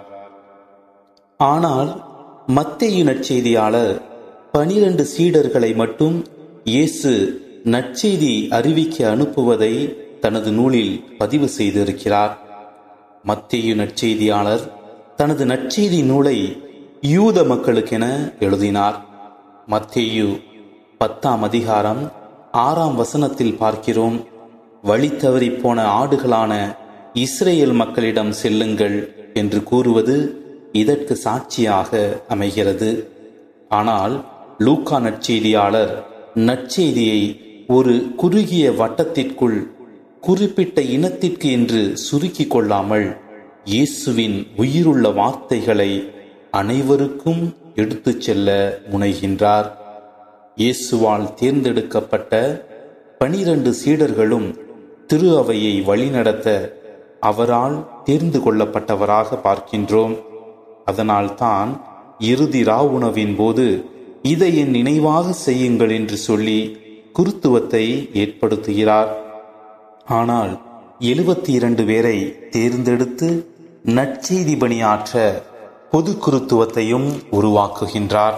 ஆனால் மத்தேயு நற்செய்தியாளர் பனிரண்டு சீடர்களை மட்டும் இயேசு நற்செய்தி அறிவிக்க அனுப்புவதை தனது நூலில் பதிவு செய்திருக்கிறார் மத்தேயு நற்செய்தியாளர் தனது நற்செய்தி நூலை யூத மக்களுக்கென எழுதினார் மத்தேயு பத்தாம் அதிகாரம் ஆறாம் வசனத்தில் பார்க்கிறோம் வழி தவறிப் போன ஆடுகளான இஸ்ரேல் மக்களிடம் செல்லுங்கள் என்று கூறுவது இதற்கு சாட்சியாக அமைகிறது ஆனால் லூக்கா நற்செய்தியாளர் நற்செய்தியை ஒரு குறுகிய வட்டத்திற்குள் குறிப்பிட்ட இனத்திற்கு என்று சுருக்கிக் கொள்ளாமல் இயேசுவின் உயிருள்ள வார்த்தைகளை அனைவருக்கும் எடுத்துச் செல்ல முனைகின்றார் இயேசுவால் தேர்ந்தெடுக்கப்பட்ட பனிரண்டு சீடர்களும் திரு அவையை வழிநடத்த அவரால் தேர்ந்து கொள்ளப்பட்டவராக பார்க்கின்றோம் அதனால்தான் இறுதி ராவுணவின் போது இதை என் நினைவாக செய்யுங்கள் என்று சொல்லி குருத்துவத்தை ஏற்படுத்துகிறார் ஆனால் எழுபத்தி இரண்டு பேரை தேர்ந்தெடுத்து நற்செய்தி பணியாற்ற பொது குருத்துவத்தையும் உருவாக்குகின்றார்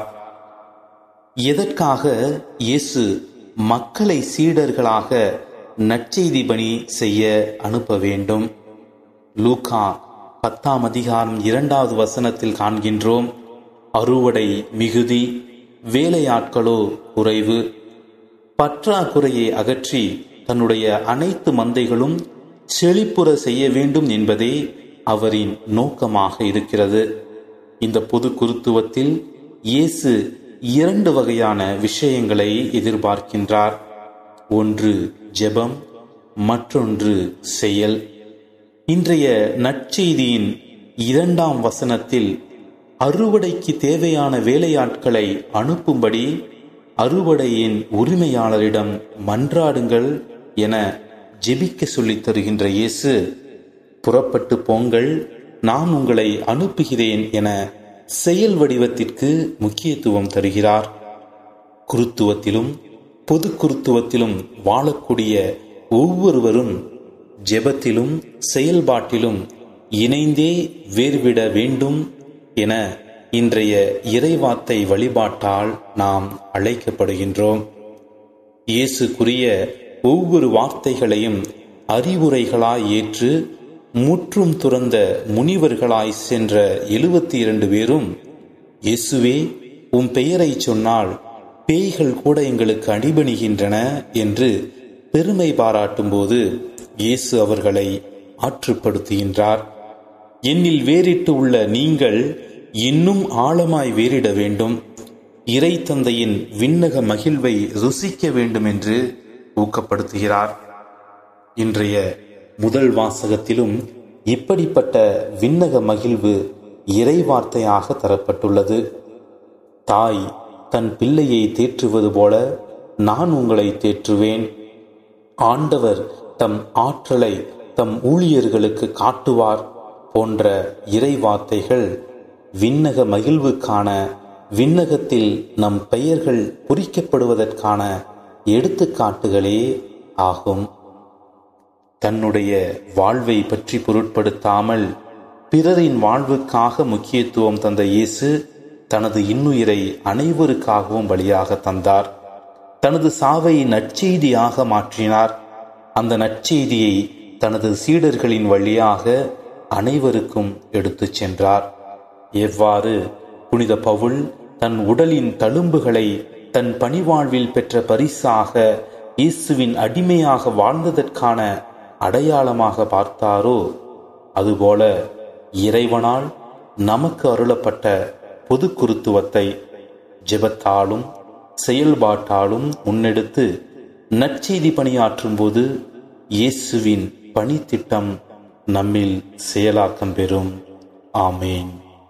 எதற்காக இயேசு மக்களை சீடர்களாக நற்செய்தி பணி செய்ய அனுப்ப வேண்டும் லூகா பத்தாம் அதிகாரம் இரண்டாவது வசனத்தில் காண்கின்றோம் அறுவடை மிகுதி வேலையாட்களோ குறைவு பற்றாக்குறையை அகற்றி தன்னுடைய அனைத்து மந்தைகளும் செழிப்புற செய்ய வேண்டும் என்பதே அவரின் நோக்கமாக இருக்கிறது இந்த பொது குருத்துவத்தில் இயேசு இரண்டு வகையான விஷயங்களை எதிர்பார்க்கின்றார் ஒன்று ஜெபம் மற்றொன்று செயல் இன்றைய நற்செய்தியின் இரண்டாம் வசனத்தில் அறுவடைக்கு தேவையான வேலையாட்களை அனுப்பும்படி அறுவடையின் உரிமையாளரிடம் மன்றாடுங்கள் என ஜெபிக்க சொல்லித் தருகின்ற இயேசு புறப்பட்டு போங்கள் நான் உங்களை அனுப்புகிறேன் என செயல் வடிவத்திற்கு முக்கியத்துவம் தருகிறார் குருத்துவத்திலும் பொது குருத்துவத்திலும் வாழக்கூடிய ஒவ்வொருவரும் ஜெபத்திலும் செயல்பாட்டிலும் இணைந்தே வேர்விட வேண்டும் என இன்றைய இறைவார்த்தை வழிபாட்டால் நாம் அழைக்கப்படுகின்றோம் இயேசு கூறிய ஒவ்வொரு வார்த்தைகளையும் அறிவுரைகளாய் ஏற்று முற்றும் துறந்த முனிவர்களாய் சென்ற எழுபத்தி இரண்டு பேரும் இயேசுவே உம் பெயரை சொன்னால் பேய்கள் கூட எங்களுக்கு அடிபணிகின்றன என்று பெருமை பாராட்டும்போது இயேசு அவர்களை ஆற்றுப்படுத்துகின்றார் என்னில் வேறிட்டு உள்ள நீங்கள் இன்னும் ஆழமாய் வேறிட வேண்டும் இறை தந்தையின் விண்ணக மகிழ்வை ருசிக்க வேண்டும் என்று ஊக்கப்படுத்துகிறார் இன்றைய முதல் வாசகத்திலும் இப்படிப்பட்ட விண்ணக மகிழ்வு இறை வார்த்தையாக தரப்பட்டுள்ளது தாய் தன் பிள்ளையை தேற்றுவது போல நான் உங்களை தேற்றுவேன் ஆண்டவர் தம் ஆற்றலை தம் ஊழியர்களுக்கு காட்டுவார் போன்ற இறை வார்த்தைகள் விண்ணக மகிழ்வுக்கான விண்ணகத்தில் நம் பெயர்கள் குறிக்கப்படுவதற்கான எடுத்துக்காட்டுகளே ஆகும் தன்னுடைய வாழ்வை பற்றி பொருட்படுத்தாமல் பிறரின் வாழ்வுக்காக முக்கியத்துவம் தந்த இயேசு தனது இன்னுயிரை அனைவருக்காகவும் பலியாக தந்தார் தனது சாவை நற்செய்தியாக மாற்றினார் அந்த நற்செய்தியை தனது சீடர்களின் வழியாக அனைவருக்கும் எடுத்துச் சென்றார் எவ்வாறு புனித பவுல் தன் உடலின் தழும்புகளை தன் பணிவாழ்வில் பெற்ற பரிசாக இயேசுவின் அடிமையாக வாழ்ந்ததற்கான அடையாளமாக பார்த்தாரோ அதுபோல இறைவனால் நமக்கு அருளப்பட்ட பொது குருத்துவத்தை ஜெபத்தாலும் செயல்பாட்டாலும் முன்னெடுத்து நற்செய்தி பணியாற்றும் போது இயேசுவின் பணித்திட்டம் நம்மில் செயலாக்கம் பெறும் ஆமேன்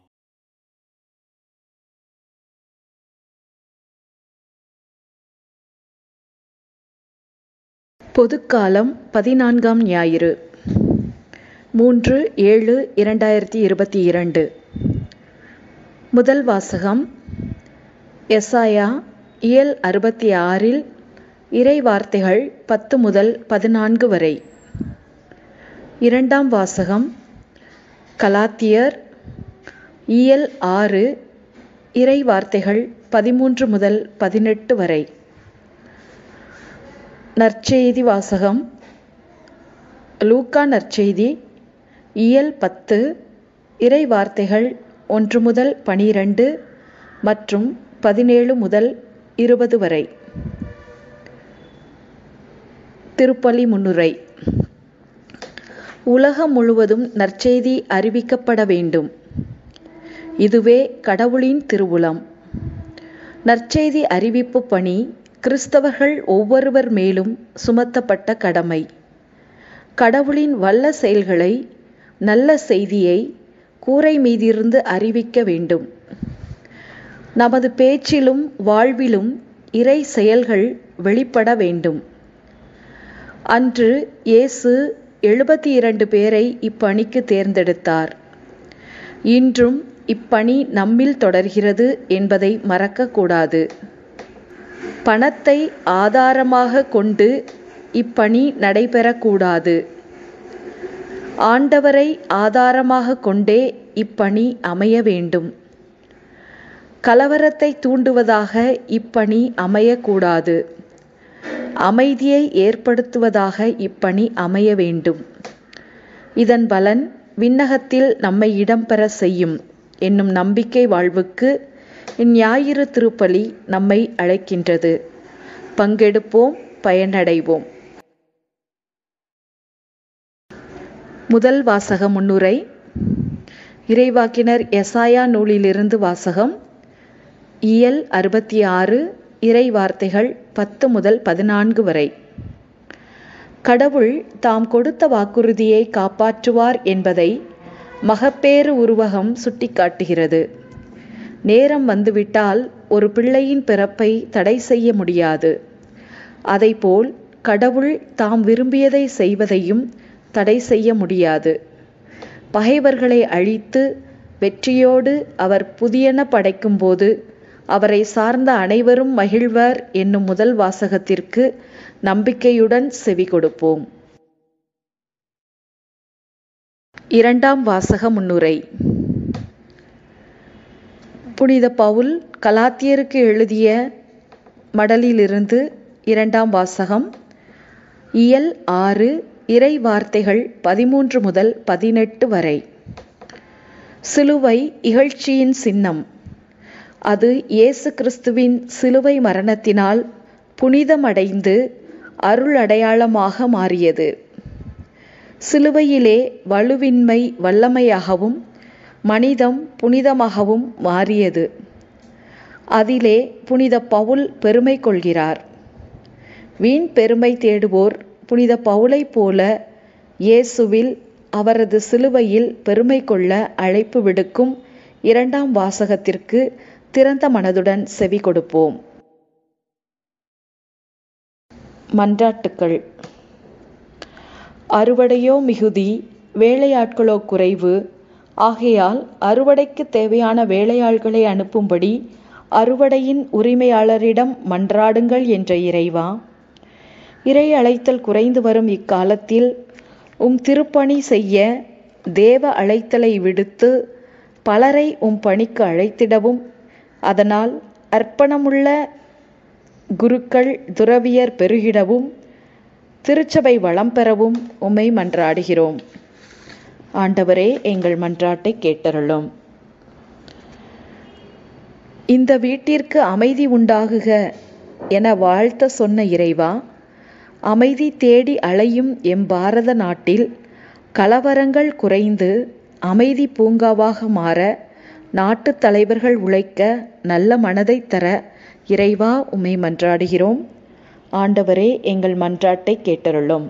பொதுக்காலம் பதினான்காம் ஞாயிறு மூன்று ஏழு இரண்டாயிரத்தி இருபத்தி இரண்டு முதல் வாசகம் எசாயா இயல் அறுபத்தி ஆறில் இறை வார்த்தைகள் பத்து முதல் பதினான்கு வரை இரண்டாம் வாசகம் கலாத்தியர் இயல் ஆறு இறை வார்த்தைகள் பதிமூன்று முதல் பதினெட்டு வரை நற்செய்தி வாசகம் லூக்கா நற்செய்தி இயல் பத்து இறை வார்த்தைகள் ஒன்று முதல் பனிரெண்டு மற்றும் பதினேழு முதல் இருபது வரை திருப்பலி முன்னுரை உலகம் முழுவதும் நற்செய்தி அறிவிக்கப்பட வேண்டும் இதுவே கடவுளின் திருவுளம் நற்செய்தி அறிவிப்பு பணி கிறிஸ்தவர்கள் ஒவ்வொருவர் மேலும் சுமத்தப்பட்ட கடமை கடவுளின் வல்ல செயல்களை நல்ல செய்தியை கூரை மீதிருந்து அறிவிக்க வேண்டும் நமது பேச்சிலும் வாழ்விலும் இறை செயல்கள் வெளிப்பட வேண்டும் அன்று இயேசு எழுபத்தி இரண்டு பேரை இப்பணிக்கு தேர்ந்தெடுத்தார் இன்றும் இப்பணி நம்மில் தொடர்கிறது என்பதை மறக்கக்கூடாது பணத்தை ஆதாரமாக கொண்டு இப்பணி நடைபெறக்கூடாது ஆண்டவரை ஆதாரமாக கொண்டே இப்பணி அமைய வேண்டும் கலவரத்தை தூண்டுவதாக இப்பணி அமையக்கூடாது அமைதியை ஏற்படுத்துவதாக இப்பணி அமைய வேண்டும் இதன் பலன் விண்ணகத்தில் நம்மை இடம்பெற செய்யும் என்னும் நம்பிக்கை வாழ்வுக்கு இந்ஞாயிறு திருப்பலி நம்மை அழைக்கின்றது பங்கெடுப்போம் பயனடைவோம் முதல் வாசக முன்னுரை இறைவாக்கினர் எசாயா நூலிலிருந்து வாசகம் இயல் அறுபத்தி ஆறு இறை வார்த்தைகள் பத்து முதல் பதினான்கு வரை கடவுள் தாம் கொடுத்த வாக்குறுதியை காப்பாற்றுவார் என்பதை மகப்பேறு உருவகம் சுட்டிக்காட்டுகிறது நேரம் வந்துவிட்டால் ஒரு பிள்ளையின் பிறப்பை தடை செய்ய முடியாது அதைப்போல் கடவுள் தாம் விரும்பியதை செய்வதையும் தடை செய்ய முடியாது பகைவர்களை அழித்து வெற்றியோடு அவர் புதியன படைக்கும்போது அவரை சார்ந்த அனைவரும் மகிழ்வர் என்னும் முதல் வாசகத்திற்கு நம்பிக்கையுடன் செவி கொடுப்போம் இரண்டாம் வாசக முன்னுரை புனித பவுல் கலாத்தியருக்கு எழுதிய மடலிலிருந்து இரண்டாம் வாசகம் இயல் ஆறு இறை வார்த்தைகள் பதிமூன்று முதல் பதினெட்டு வரை சிலுவை இகழ்ச்சியின் சின்னம் அது இயேசு கிறிஸ்துவின் சிலுவை மரணத்தினால் புனிதமடைந்து அருள் அடையாளமாக மாறியது சிலுவையிலே வலுவின்மை வல்லமையாகவும் மனிதம் புனிதமாகவும் மாறியது அதிலே புனித பவுல் பெருமை கொள்கிறார் வீண் பெருமை தேடுவோர் புனித பவுலைப் போல இயேசுவில் அவரது சிலுவையில் பெருமை கொள்ள அழைப்பு விடுக்கும் இரண்டாம் வாசகத்திற்கு திறந்த மனதுடன் செவி கொடுப்போம் மன்றாட்டுக்கள் அறுவடையோ மிகுதி வேலையாட்களோ குறைவு ஆகையால் அறுவடைக்கு தேவையான வேலையாள்களை அனுப்பும்படி அறுவடையின் உரிமையாளரிடம் மன்றாடுங்கள் என்ற இறைவா இறை அழைத்தல் குறைந்து வரும் இக்காலத்தில் உம் திருப்பணி செய்ய தேவ அழைத்தலை விடுத்து பலரை உம் பணிக்கு அழைத்திடவும் அதனால் அர்ப்பணமுள்ள குருக்கள் துறவியர் பெருகிடவும் திருச்சபை வளம் பெறவும் உம்மை மன்றாடுகிறோம் ஆண்டவரே எங்கள் மன்றாட்டை கேட்டருளும் இந்த வீட்டிற்கு அமைதி உண்டாகுக என வாழ்த்த சொன்ன இறைவா அமைதி தேடி அலையும் எம் பாரத நாட்டில் கலவரங்கள் குறைந்து அமைதி பூங்காவாக மாற நாட்டு தலைவர்கள் உழைக்க நல்ல மனதை தர இறைவா உம்மை மன்றாடுகிறோம் ஆண்டவரே எங்கள் மன்றாட்டை கேட்டருளும்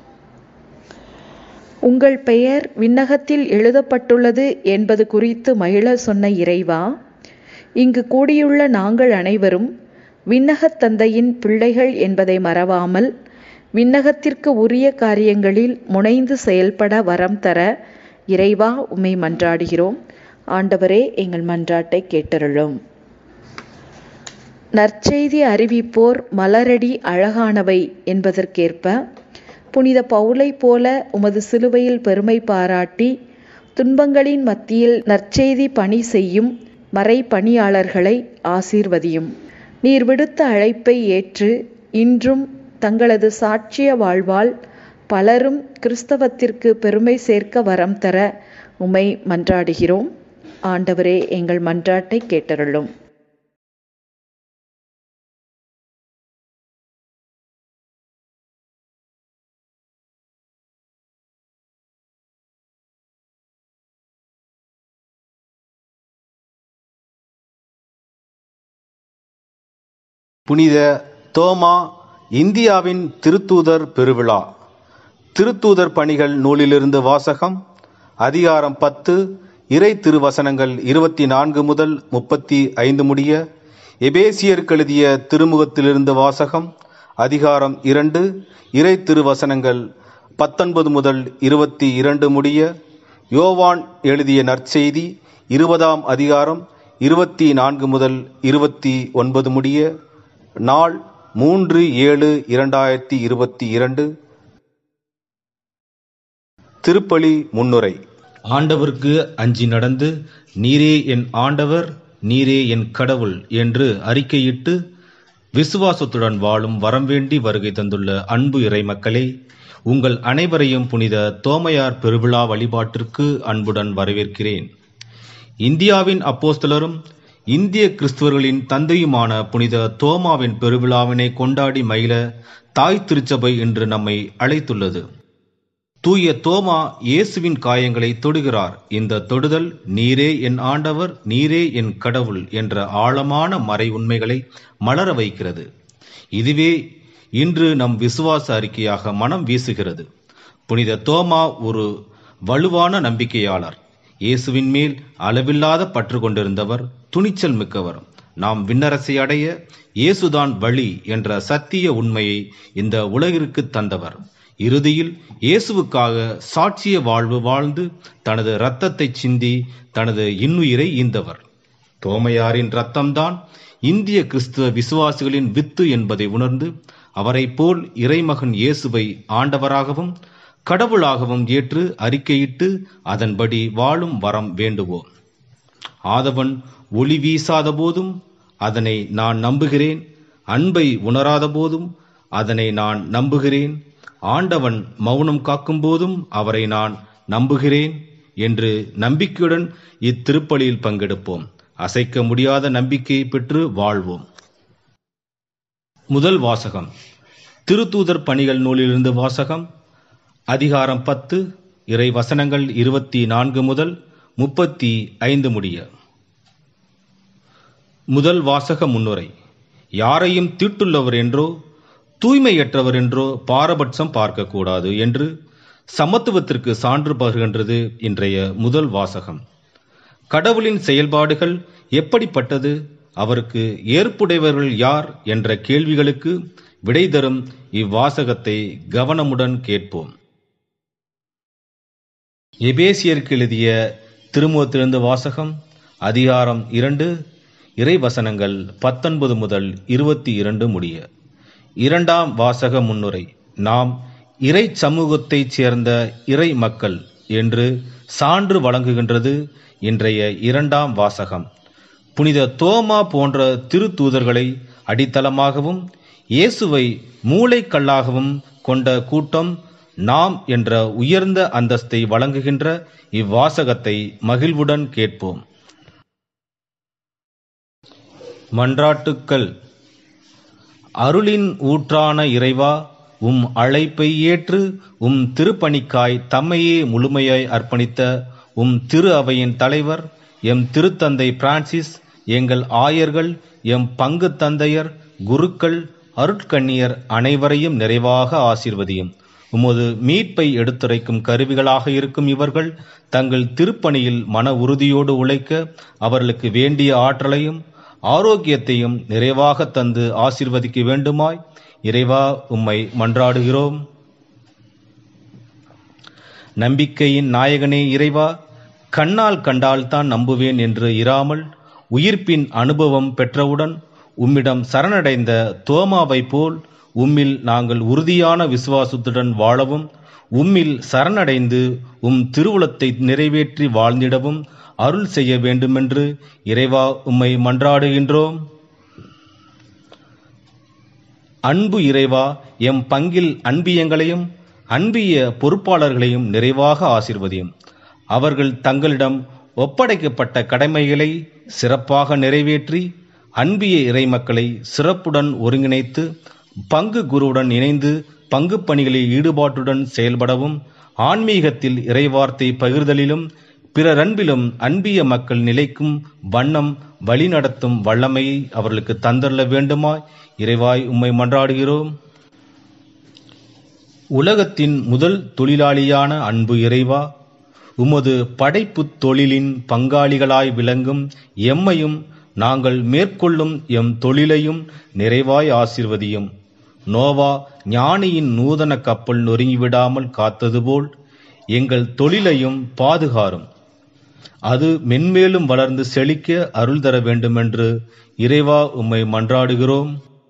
உங்கள் பெயர் விண்ணகத்தில் எழுதப்பட்டுள்ளது என்பது குறித்து மகிழ சொன்ன இறைவா இங்கு கூடியுள்ள நாங்கள் அனைவரும் விண்ணகத் தந்தையின் பிள்ளைகள் என்பதை மறவாமல் விண்ணகத்திற்கு உரிய காரியங்களில் முனைந்து செயல்பட வரம் தர இறைவா உம்மை மன்றாடுகிறோம் ஆண்டவரே எங்கள் மன்றாட்டை கேட்டருளும் நற்செய்தி அறிவிப்போர் மலரடி அழகானவை என்பதற்கேற்ப புனித பவுலை போல உமது சிலுவையில் பெருமை பாராட்டி துன்பங்களின் மத்தியில் நற்செய்தி பணி செய்யும் மறை பணியாளர்களை ஆசீர்வதியும் நீர் விடுத்த அழைப்பை ஏற்று இன்றும் தங்களது சாட்சிய வாழ்வால் பலரும் கிறிஸ்தவத்திற்கு பெருமை சேர்க்க வரம் தர உம்மை மன்றாடுகிறோம் ஆண்டவரே எங்கள் மன்றாட்டை கேட்டருளும் புனித தோமா இந்தியாவின் திருத்தூதர் பெருவிழா திருத்தூதர் பணிகள் நூலிலிருந்து வாசகம் அதிகாரம் பத்து இறை திருவசனங்கள் இருபத்தி நான்கு முதல் முப்பத்தி ஐந்து முடிய எபேசியருக்கு எழுதிய திருமுகத்திலிருந்து வாசகம் அதிகாரம் இரண்டு இறை திருவசனங்கள் பத்தொன்பது முதல் இருபத்தி இரண்டு முடிய யோவான் எழுதிய நற்செய்தி இருபதாம் அதிகாரம் இருபத்தி நான்கு முதல் இருபத்தி ஒன்பது முடிய நாள் மூன்று ஏழு இரண்டாயிரத்தி இருபத்தி இரண்டு திருப்பலி முன்னுரை ஆண்டவருக்கு அஞ்சி நடந்து நீரே என் ஆண்டவர் நீரே என் கடவுள் என்று அறிக்கையிட்டு விசுவாசத்துடன் வாழும் வரம் வேண்டி வருகை தந்துள்ள அன்பு இறைமக்களே உங்கள் அனைவரையும் புனித தோமையார் பெருவிழா வழிபாட்டிற்கு அன்புடன் வரவேற்கிறேன் இந்தியாவின் அப்போஸ்தலரும் இந்திய கிறிஸ்துவர்களின் தந்தையுமான புனித தோமாவின் பெருவிழாவினை கொண்டாடி மகிழ தாய் திருச்சபை என்று நம்மை அழைத்துள்ளது தூய தோமா இயேசுவின் காயங்களை தொடுகிறார் இந்த தொடுதல் நீரே என் ஆண்டவர் நீரே என் கடவுள் என்ற ஆழமான மறை உண்மைகளை மலர வைக்கிறது இதுவே இன்று நம் விசுவாச அறிக்கையாக மனம் வீசுகிறது புனித தோமா ஒரு வலுவான நம்பிக்கையாளர் இயேசுவின் மேல் அளவில்லாத பற்று கொண்டிருந்தவர் துணிச்சல் மிக்கவர் நாம் விண்ணரசை அடைய இயேசுதான் வழி என்ற சத்திய உண்மையை இந்த உலகிற்கு தந்தவர் இறுதியில் இயேசுவுக்காக சாட்சிய வாழ்வு வாழ்ந்து தனது இரத்தத்தை சிந்தி தனது இன்னுயிரை ஈந்தவர் தோமையாரின் இரத்தம்தான் இந்திய கிறிஸ்துவ விசுவாசிகளின் வித்து என்பதை உணர்ந்து அவரைப் போல் இறைமகன் இயேசுவை ஆண்டவராகவும் கடவுளாகவும் ஏற்று அறிக்கையிட்டு அதன்படி வாழும் வரம் வேண்டுவோம் ஆதவன் ஒளி வீசாத போதும் அதனை நான் நம்புகிறேன் அன்பை உணராத போதும் அதனை நான் நம்புகிறேன் ஆண்டவன் மௌனம் காக்கும் போதும் அவரை நான் நம்புகிறேன் என்று நம்பிக்கையுடன் இத்திருப்பலியில் பங்கெடுப்போம் அசைக்க முடியாத நம்பிக்கையை பெற்று வாழ்வோம் முதல் வாசகம் திருத்தூதர் பணிகள் நூலிலிருந்து வாசகம் அதிகாரம் பத்து இறை வசனங்கள் இருபத்தி நான்கு முதல் முப்பத்தி ஐந்து முடிய முதல் வாசக முன்னுரை யாரையும் தீட்டுள்ளவர் என்றோ தூய்மையற்றவர் என்றோ பாரபட்சம் பார்க்கக்கூடாது என்று சமத்துவத்திற்கு சான்று பகிர்கின்றது இன்றைய முதல் வாசகம் கடவுளின் செயல்பாடுகள் எப்படிப்பட்டது அவருக்கு ஏற்புடையவர்கள் யார் என்ற கேள்விகளுக்கு விடை தரும் இவ்வாசகத்தை கவனமுடன் கேட்போம் எபேசியருக்கு எழுதிய திருமுகத்திலிருந்து வாசகம் அதிகாரம் இரண்டு இறைவசனங்கள் பத்தொன்பது முதல் இருபத்தி இரண்டு முடிய இரண்டாம் வாசக முன்னுரை நாம் இறை சமூகத்தைச் சேர்ந்த இறை மக்கள் என்று சான்று வழங்குகின்றது இன்றைய இரண்டாம் வாசகம் புனித தோமா போன்ற திருத்தூதர்களை அடித்தளமாகவும் இயேசுவை மூளைக்கல்லாகவும் கொண்ட கூட்டம் நாம் என்ற உயர்ந்த அந்தஸ்தை வழங்குகின்ற இவ்வாசகத்தை மகிழ்வுடன் கேட்போம் மன்றாட்டுக்கள் அருளின் ஊற்றான இறைவா உம் அழைப்பை ஏற்று உம் திருப்பணிக்காய் தம்மையே முழுமையாய் அர்ப்பணித்த உம் திரு அவையின் தலைவர் எம் திருத்தந்தை பிரான்சிஸ் எங்கள் ஆயர்கள் எம் பங்கு தந்தையர் குருக்கள் அருட்கண்ணியர் அனைவரையும் நிறைவாக ஆசீர்வதியும் உமது மீட்பை எடுத்துரைக்கும் கருவிகளாக இருக்கும் இவர்கள் தங்கள் திருப்பணியில் மன உறுதியோடு உழைக்க அவர்களுக்கு வேண்டிய ஆற்றலையும் ஆரோக்கியத்தையும் நிறைவாக தந்து ஆசீர்வதிக்க வேண்டுமாய் இறைவா உம்மை மன்றாடுகிறோம் நம்பிக்கையின் நாயகனே இறைவா கண்ணால் கண்டால்தான் நம்புவேன் என்று இராமல் உயிர்ப்பின் அனுபவம் பெற்றவுடன் உம்மிடம் சரணடைந்த தோமாவை போல் உம்மில் நாங்கள் உறுதியான விசுவாசத்துடன் வாழவும் உம்மில் சரணடைந்து உம் திருவுளத்தை நிறைவேற்றி வாழ்ந்திடவும் அருள் செய்ய வேண்டுமென்று இறைவா உம்மை மன்றாடுகின்றோம் அன்பு இறைவா எம் பங்கில் அன்பியங்களையும் அன்பிய பொறுப்பாளர்களையும் நிறைவாக ஆசிர்வதியும் அவர்கள் தங்களிடம் ஒப்படைக்கப்பட்ட கடமைகளை சிறப்பாக நிறைவேற்றி அன்பிய இறைமக்களை சிறப்புடன் ஒருங்கிணைத்து பங்கு குருவுடன் இணைந்து பங்கு பணிகளில் ஈடுபாட்டுடன் செயல்படவும் ஆன்மீகத்தில் இறைவார்த்தை பகிர்தலிலும் பிறர் அன்பிலும் அன்பிய மக்கள் நிலைக்கும் வண்ணம் வழிநடத்தும் வல்லமையை அவர்களுக்கு தந்தள்ள வேண்டுமாய் இறைவாய் உம்மை மன்றாடுகிறோம் உலகத்தின் முதல் தொழிலாளியான அன்பு இறைவா உமது படைப்புத் தொழிலின் பங்காளிகளாய் விளங்கும் எம்மையும் நாங்கள் மேற்கொள்ளும் எம் தொழிலையும் நிறைவாய் ஆசிர்வதியும் நோவா ஞானியின் நூதன கப்பல் நொறுங்கிவிடாமல் காத்தது போல் எங்கள் தொழிலையும் பாதுகாரும் அது மென்மேலும் வளர்ந்து செழிக்க அருள் தர வேண்டுமென்று இறைவா உம்மை மன்றாடுகிறோம்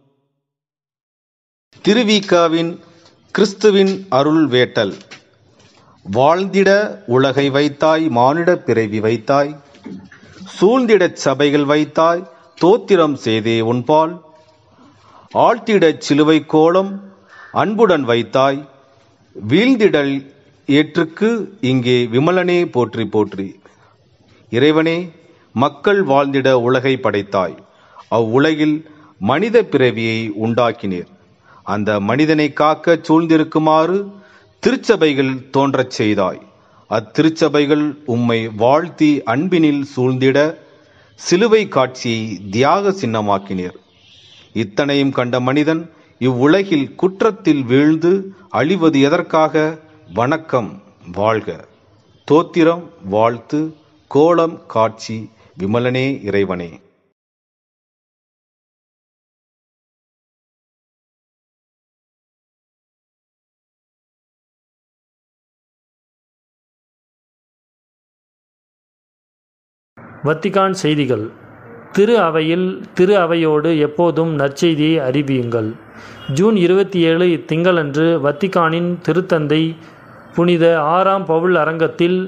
திருவிக்காவின் கிறிஸ்துவின் அருள் வேட்டல் வாழ்ந்திட உலகை வைத்தாய் மானிட பிறவி வைத்தாய் சூழ்ந்திடச் சபைகள் வைத்தாய் தோத்திரம் செய்தே உன்பால் ஆழ்த்திடச் சிலுவை கோலம் அன்புடன் வைத்தாய் வீழ்ந்திடல் ஏற்றுக்கு இங்கே விமலனே போற்றி போற்றி இறைவனே மக்கள் வாழ்ந்திட உலகை படைத்தாய் அவ்வுலகில் மனித பிறவியை உண்டாக்கினீர் அந்த மனிதனை காக்க சூழ்ந்திருக்குமாறு திருச்சபைகள் தோன்றச் செய்தாய் அத்திருச்சபைகள் உம்மை வாழ்த்தி அன்பினில் சூழ்ந்திட சிலுவை காட்சியை தியாக சின்னமாக்கினீர் இத்தனையும் கண்ட மனிதன் இவ்வுலகில் குற்றத்தில் வீழ்ந்து அழிவது எதற்காக வணக்கம் வாழ்க தோத்திரம் வாழ்த்து கோலம் காட்சி விமலனே இறைவனே வத்திகான் செய்திகள் திரு அவையில் திரு அவையோடு எப்போதும் நற்செய்தியை அறிவியுங்கள் ஜூன் இருபத்தி ஏழு இத்திங்களன்று வத்திகானின் திருத்தந்தை புனித ஆறாம் பவுல் அரங்கத்தில்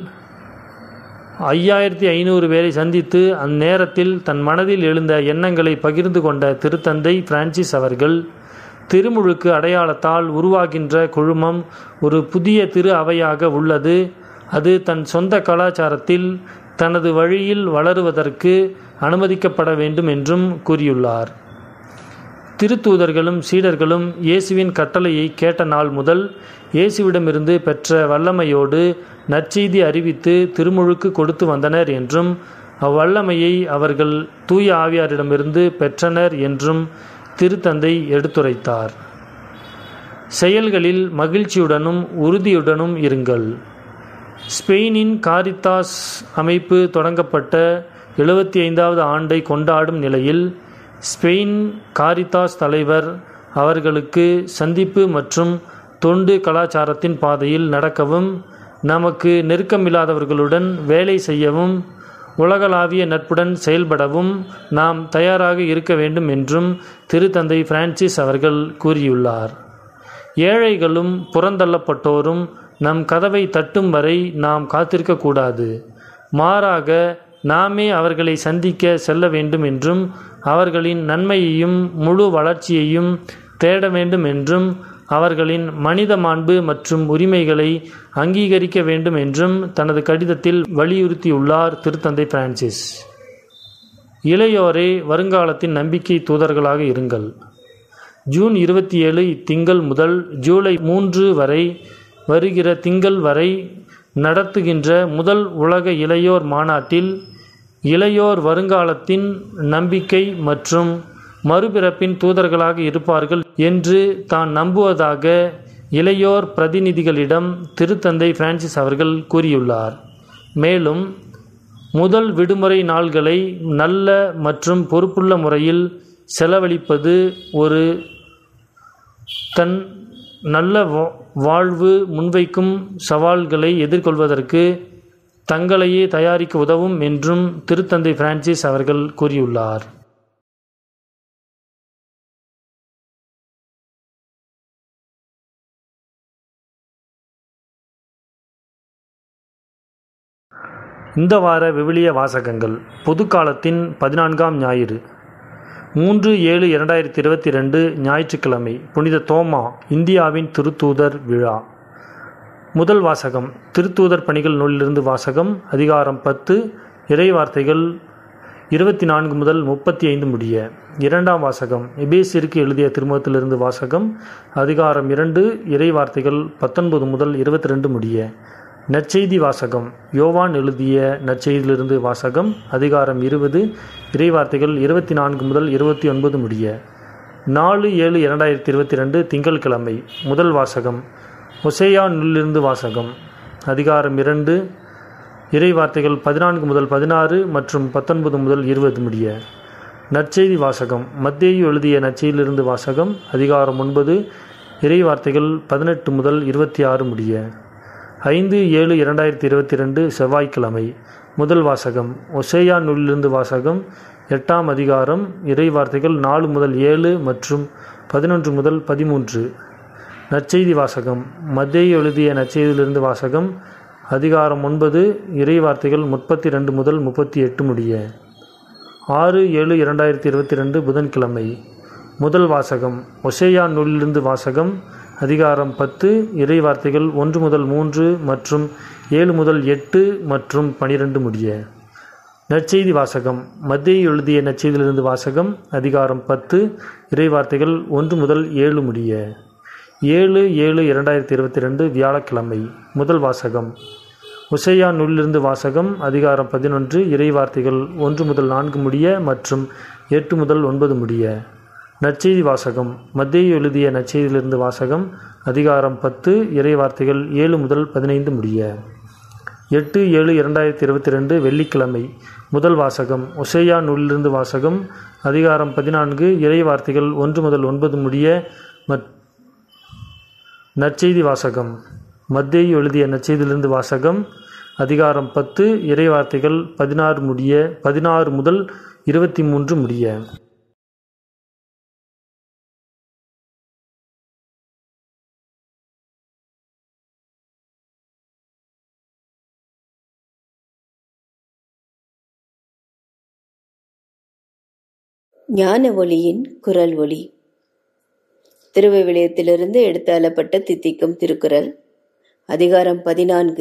ஐயாயிரத்தி ஐநூறு பேரை சந்தித்து அந்நேரத்தில் தன் மனதில் எழுந்த எண்ணங்களை பகிர்ந்து கொண்ட திருத்தந்தை பிரான்சிஸ் அவர்கள் திருமுழுக்கு அடையாளத்தால் உருவாகின்ற குழுமம் ஒரு புதிய திரு அவையாக உள்ளது அது தன் சொந்த கலாச்சாரத்தில் தனது வழியில் வளருவதற்கு அனுமதிக்கப்பட வேண்டும் என்றும் கூறியுள்ளார் திருத்தூதர்களும் சீடர்களும் இயேசுவின் கட்டளையை கேட்ட நாள் முதல் இயேசுவிடமிருந்து பெற்ற வல்லமையோடு நற்செய்தி அறிவித்து திருமுழுக்கு கொடுத்து வந்தனர் என்றும் அவ்வல்லமையை அவர்கள் தூய ஆவியாரிடமிருந்து பெற்றனர் என்றும் திருத்தந்தை எடுத்துரைத்தார் செயல்களில் மகிழ்ச்சியுடனும் உறுதியுடனும் இருங்கள் ஸ்பெயினின் காரித்தாஸ் அமைப்பு தொடங்கப்பட்ட எழுபத்தி ஐந்தாவது ஆண்டை கொண்டாடும் நிலையில் ஸ்பெயின் காரித்தாஸ் தலைவர் அவர்களுக்கு சந்திப்பு மற்றும் தொண்டு கலாச்சாரத்தின் பாதையில் நடக்கவும் நமக்கு நெருக்கமில்லாதவர்களுடன் வேலை செய்யவும் உலகளாவிய நட்புடன் செயல்படவும் நாம் தயாராக இருக்க வேண்டும் என்றும் திருத்தந்தை பிரான்சிஸ் அவர்கள் கூறியுள்ளார் ஏழைகளும் புறந்தள்ளப்பட்டோரும் நம் கதவை தட்டும் வரை நாம் காத்திருக்கக்கூடாது மாறாக நாமே அவர்களை சந்திக்க செல்ல வேண்டும் என்றும் அவர்களின் நன்மையையும் முழு வளர்ச்சியையும் தேட வேண்டும் என்றும் அவர்களின் மனித மாண்பு மற்றும் உரிமைகளை அங்கீகரிக்க வேண்டும் என்றும் தனது கடிதத்தில் வலியுறுத்தியுள்ளார் திருத்தந்தை பிரான்சிஸ் இளையோரே வருங்காலத்தின் நம்பிக்கை தூதர்களாக இருங்கள் ஜூன் இருபத்தி ஏழு இத்திங்கள் முதல் ஜூலை மூன்று வரை வருகிற திங்கள் வரை நடத்துகின்ற முதல் உலக இளையோர் மாநாட்டில் இளையோர் வருங்காலத்தின் நம்பிக்கை மற்றும் மறுபிறப்பின் தூதர்களாக இருப்பார்கள் என்று தான் நம்புவதாக இளையோர் பிரதிநிதிகளிடம் திருத்தந்தை பிரான்சிஸ் அவர்கள் கூறியுள்ளார் மேலும் முதல் விடுமுறை நாள்களை நல்ல மற்றும் பொறுப்புள்ள முறையில் செலவழிப்பது ஒரு தன் நல்ல வா- வாழ்வு முன்வைக்கும் சவால்களை எதிர்கொள்வதற்கு தங்களையே தயாரிக்க உதவும் என்றும் திருத்தந்தை பிரான்சிஸ் அவர்கள் கூறியுள்ளார் இந்த வார விவிலிய வாசகங்கள் பொதுக்காலத்தின் பதினான்காம் ஞாயிறு மூன்று ஏழு இரண்டாயிரத்தி இருபத்தி ரெண்டு ஞாயிற்றுக்கிழமை புனித தோமா இந்தியாவின் திருத்தூதர் விழா முதல் வாசகம் திருத்தூதர் பணிகள் நூலிலிருந்து வாசகம் அதிகாரம் பத்து இறை வார்த்தைகள் இருபத்தி நான்கு முதல் முப்பத்தி ஐந்து முடிய இரண்டாம் வாசகம் எபேசிற்கு எழுதிய திருமுகத்திலிருந்து வாசகம் அதிகாரம் இரண்டு இறை வார்த்தைகள் பத்தொன்பது முதல் இருபத்தி ரெண்டு முடிய நற்செய்தி வாசகம் யோவான் எழுதிய நற்செய்தியிலிருந்து வாசகம் அதிகாரம் இருபது இறை வார்த்தைகள் இருபத்தி நான்கு முதல் இருபத்தி ஒன்பது முடிய நாலு ஏழு இரண்டாயிரத்தி இருபத்தி ரெண்டு திங்கட்கிழமை முதல் வாசகம் ஒசேயா நூலிலிருந்து வாசகம் அதிகாரம் இரண்டு இறை வார்த்தைகள் பதினான்கு முதல் பதினாறு மற்றும் பத்தொன்பது முதல் இருபது முடிய நற்செய்தி வாசகம் மத்தேயு எழுதிய நற்செய்தியிலிருந்து வாசகம் அதிகாரம் ஒன்பது இறை வார்த்தைகள் பதினெட்டு முதல் இருபத்தி ஆறு முடிய ஐந்து ஏழு இரண்டாயிரத்தி இருபத்தி ரெண்டு செவ்வாய்க்கிழமை முதல் வாசகம் ஒசேயா நூலிலிருந்து வாசகம் எட்டாம் அதிகாரம் இறை வார்த்தைகள் நாலு முதல் ஏழு மற்றும் பதினொன்று முதல் பதிமூன்று நற்செய்தி வாசகம் மத்தேயு எழுதிய நற்செய்தியிலிருந்து வாசகம் அதிகாரம் ஒன்பது இறை வார்த்தைகள் முப்பத்தி ரெண்டு முதல் முப்பத்தி எட்டு முடிய ஆறு ஏழு இரண்டாயிரத்தி இருபத்தி ரெண்டு புதன்கிழமை முதல் வாசகம் ஒசேயா நூலிலிருந்து வாசகம் அதிகாரம் பத்து இறை வார்த்தைகள் ஒன்று முதல் மூன்று மற்றும் ஏழு முதல் எட்டு மற்றும் பனிரெண்டு முடிய நற்செய்தி வாசகம் மத்திய எழுதிய நற்செய்தியிலிருந்து வாசகம் அதிகாரம் பத்து இறை வார்த்தைகள் ஒன்று முதல் ஏழு முடிய ஏழு ஏழு இரண்டாயிரத்தி இருபத்தி ரெண்டு வியாழக்கிழமை முதல் வாசகம் உசையா நூலிலிருந்து வாசகம் அதிகாரம் பதினொன்று இறை வார்த்தைகள் ஒன்று முதல் நான்கு முடிய மற்றும் எட்டு முதல் ஒன்பது முடிய நற்செய்தி வாசகம் மத்திய எழுதிய நற்செய்தியிலிருந்து வாசகம் அதிகாரம் பத்து இறை வார்த்தைகள் ஏழு முதல் பதினைந்து முடிய எட்டு ஏழு இரண்டாயிரத்தி இருபத்தி ரெண்டு வெள்ளிக்கிழமை முதல் வாசகம் ஒசேயா நூலிலிருந்து வாசகம் அதிகாரம் பதினான்கு இறை வார்த்தைகள் ஒன்று முதல் ஒன்பது முடிய மற் நற்செய்தி வாசகம் மத்தேயு எழுதிய நற்செய்தியிலிருந்து வாசகம் அதிகாரம் பத்து இறை வார்த்தைகள் பதினாறு முடிய பதினாறு முதல் இருபத்தி மூன்று முடிய ஞான ஒளியின் குரல் ஒளி திருவிவிலியத்திலிருந்து எடுத்து அள்ளப்பட்ட தித்திக்கும் திருக்குறள் அதிகாரம் பதினான்கு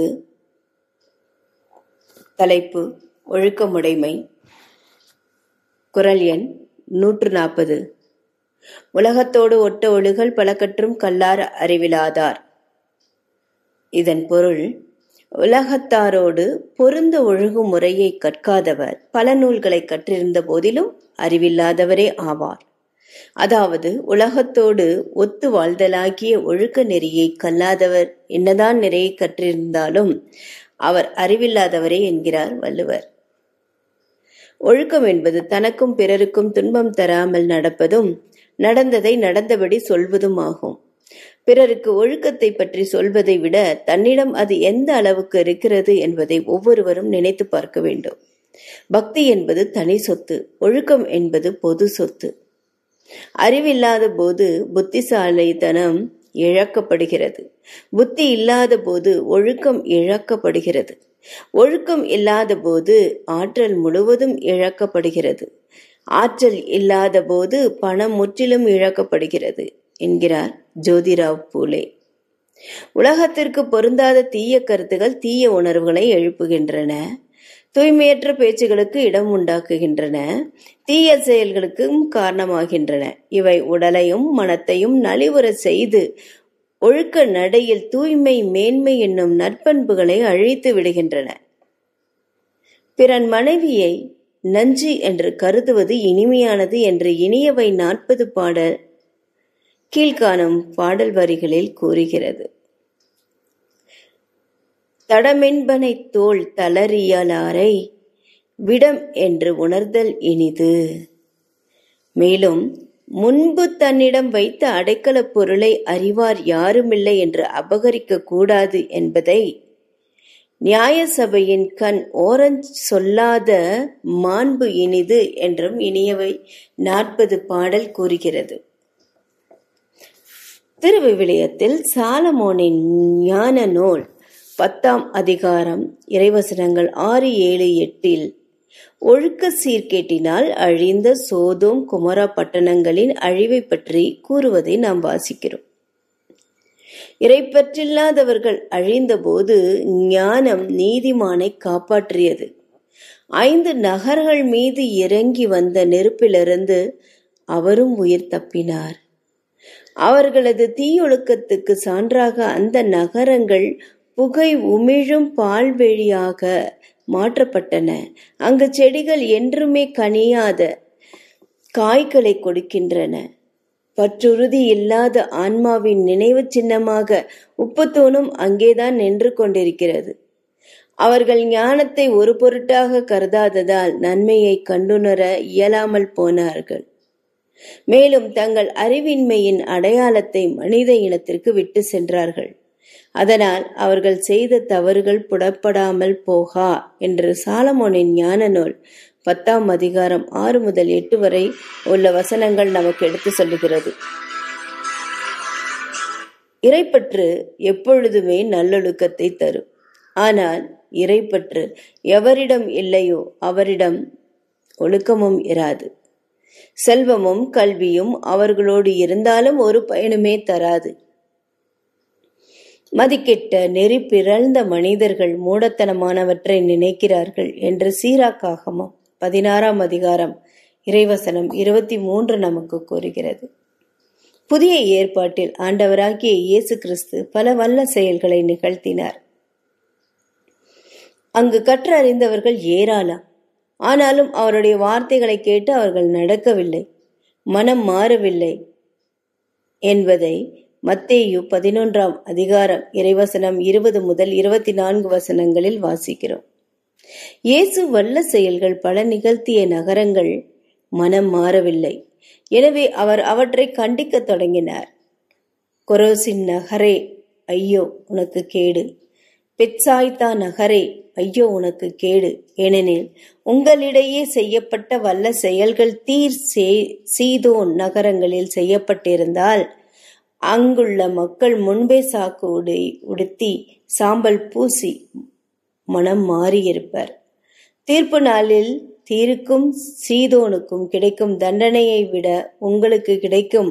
தலைப்பு ஒழுக்கமுடைமை குரல் எண் நூற்று நாற்பது உலகத்தோடு ஒட்ட ஒழுகல் பலகற்றும் கல்லார் அறிவிலாதார் இதன் பொருள் உலகத்தாரோடு பொருந்த ஒழுகும் முறையை கற்காதவர் பல நூல்களை கற்றிருந்த போதிலும் அறிவில்லாதவரே ஆவார் அதாவது உலகத்தோடு ஒத்து வாழ்தலாகிய ஒழுக்க நெறியை கல்லாதவர் என்னதான் நிறைய கற்றிருந்தாலும் அவர் அறிவில்லாதவரே என்கிறார் வள்ளுவர் ஒழுக்கம் என்பது தனக்கும் பிறருக்கும் துன்பம் தராமல் நடப்பதும் நடந்ததை நடந்தபடி சொல்வதும் ஆகும் பிறருக்கு ஒழுக்கத்தை பற்றி சொல்வதை விட தன்னிடம் அது எந்த அளவுக்கு இருக்கிறது என்பதை ஒவ்வொருவரும் நினைத்து பார்க்க வேண்டும் பக்தி என்பது தனி சொத்து ஒழுக்கம் என்பது பொது சொத்து அறிவில்லாத போது புத்திசாலித்தனம் இழக்கப்படுகிறது புத்தி இல்லாத போது ஒழுக்கம் இழக்கப்படுகிறது ஒழுக்கம் இல்லாத போது ஆற்றல் முழுவதும் இழக்கப்படுகிறது ஆற்றல் இல்லாத போது பணம் முற்றிலும் இழக்கப்படுகிறது என்கிறார் ஜோதிராவ் பூலே உலகத்திற்கு பொருந்தாத தீய கருத்துகள் தீய உணர்வுகளை எழுப்புகின்றன தூய்மையற்ற பேச்சுகளுக்கு இடம் உண்டாக்குகின்றன தீய செயல்களுக்கும் காரணமாகின்றன இவை உடலையும் மனத்தையும் நலிவுற செய்து ஒழுக்க நடையில் தூய்மை மேன்மை என்னும் நற்பண்புகளை அழித்து விடுகின்றன பிறன் மனைவியை நஞ்சு என்று கருதுவது இனிமையானது என்று இனியவை நாற்பது பாடல் கீழ்காணும் பாடல் வரிகளில் கூறுகிறது தடமென்பனை தோல் தளறியலாரை விடம் என்று உணர்தல் இனிது மேலும் முன்பு தன்னிடம் வைத்த அடைக்கலப் பொருளை அறிவார் யாருமில்லை என்று அபகரிக்க கூடாது என்பதை நியாய சபையின் கண் ஓரஞ் சொல்லாத மாண்பு இனிது என்றும் இனியவை நாற்பது பாடல் கூறுகிறது திருவிவிலியத்தில் சாலமோனின் ஞான நூல் பத்தாம் அதிகாரம் இறைவசனங்கள் ஆறு ஏழு எட்டில் ஒழுக்க சீர்கேட்டினால் அழிந்த சோதோம் குமரா பட்டணங்களின் அழிவை பற்றி கூறுவதை நாம் வாசிக்கிறோம் இறைப்பற்றில்லாதவர்கள் அழிந்தபோது ஞானம் நீதிமானை காப்பாற்றியது ஐந்து நகர்கள் மீது இறங்கி வந்த நெருப்பிலிருந்து அவரும் உயிர் தப்பினார் அவர்களது தீயொழுக்கத்துக்கு சான்றாக அந்த நகரங்கள் புகை உமிழும் பால்வெளியாக மாற்றப்பட்டன அங்கு செடிகள் என்றுமே கனியாத காய்களை கொடுக்கின்றன பற்றுறுதி இல்லாத ஆன்மாவின் நினைவு சின்னமாக உப்புத்தூணும் அங்கேதான் நின்று கொண்டிருக்கிறது அவர்கள் ஞானத்தை ஒரு பொருட்டாக கருதாததால் நன்மையை கண்டுணர இயலாமல் போனார்கள் மேலும் தங்கள் அறிவின்மையின் அடையாளத்தை மனித இனத்திற்கு விட்டு சென்றார்கள் அதனால் அவர்கள் செய்த தவறுகள் புடப்படாமல் போகா என்று சாலமோனின் ஞான நூல் பத்தாம் அதிகாரம் ஆறு முதல் எட்டு வரை உள்ள வசனங்கள் நமக்கு எடுத்து சொல்லுகிறது இறைப்பற்று எப்பொழுதுமே நல்லொழுக்கத்தை தரும் ஆனால் இறைப்பற்று எவரிடம் இல்லையோ அவரிடம் ஒழுக்கமும் இராது செல்வமும் கல்வியும் அவர்களோடு இருந்தாலும் ஒரு பயனுமே தராது மதிக்கெட்ட நெறி பிறழ்ந்த மனிதர்கள் மூடத்தனமானவற்றை நினைக்கிறார்கள் என்று சீராக்காகமும் பதினாறாம் அதிகாரம் இறைவசனம் இருபத்தி மூன்று நமக்கு கூறுகிறது புதிய ஏற்பாட்டில் ஆண்டவராகிய இயேசு கிறிஸ்து பல வல்ல செயல்களை நிகழ்த்தினார் அங்கு கற்றறிந்தவர்கள் ஏராளம் ஆனாலும் அவருடைய வார்த்தைகளை கேட்டு அவர்கள் நடக்கவில்லை மனம் மாறவில்லை என்பதை மத்தேயு பதினொன்றாம் அதிகாரம் இறைவசனம் இருபது முதல் இருபத்தி நான்கு வசனங்களில் வாசிக்கிறோம் இயேசு வல்ல செயல்கள் பல நிகழ்த்திய நகரங்கள் மனம் மாறவில்லை எனவே அவர் அவற்றை கண்டிக்கத் தொடங்கினார் கொரோசின் நகரே ஐயோ உனக்கு கேடு பெட்சாய்தா நகரே ஐயோ உனக்கு கேடு ஏனெனில் உங்களிடையே செய்யப்பட்ட வல்ல செயல்கள் தீர் சீதோன் நகரங்களில் செய்யப்பட்டிருந்தால் அங்குள்ள மக்கள் முன்பே சாக்கு உடை உடுத்தி சாம்பல் பூசி மனம் மாறியிருப்பர் தீர்ப்பு நாளில் தீருக்கும் சீதோனுக்கும் கிடைக்கும் தண்டனையை விட உங்களுக்கு கிடைக்கும்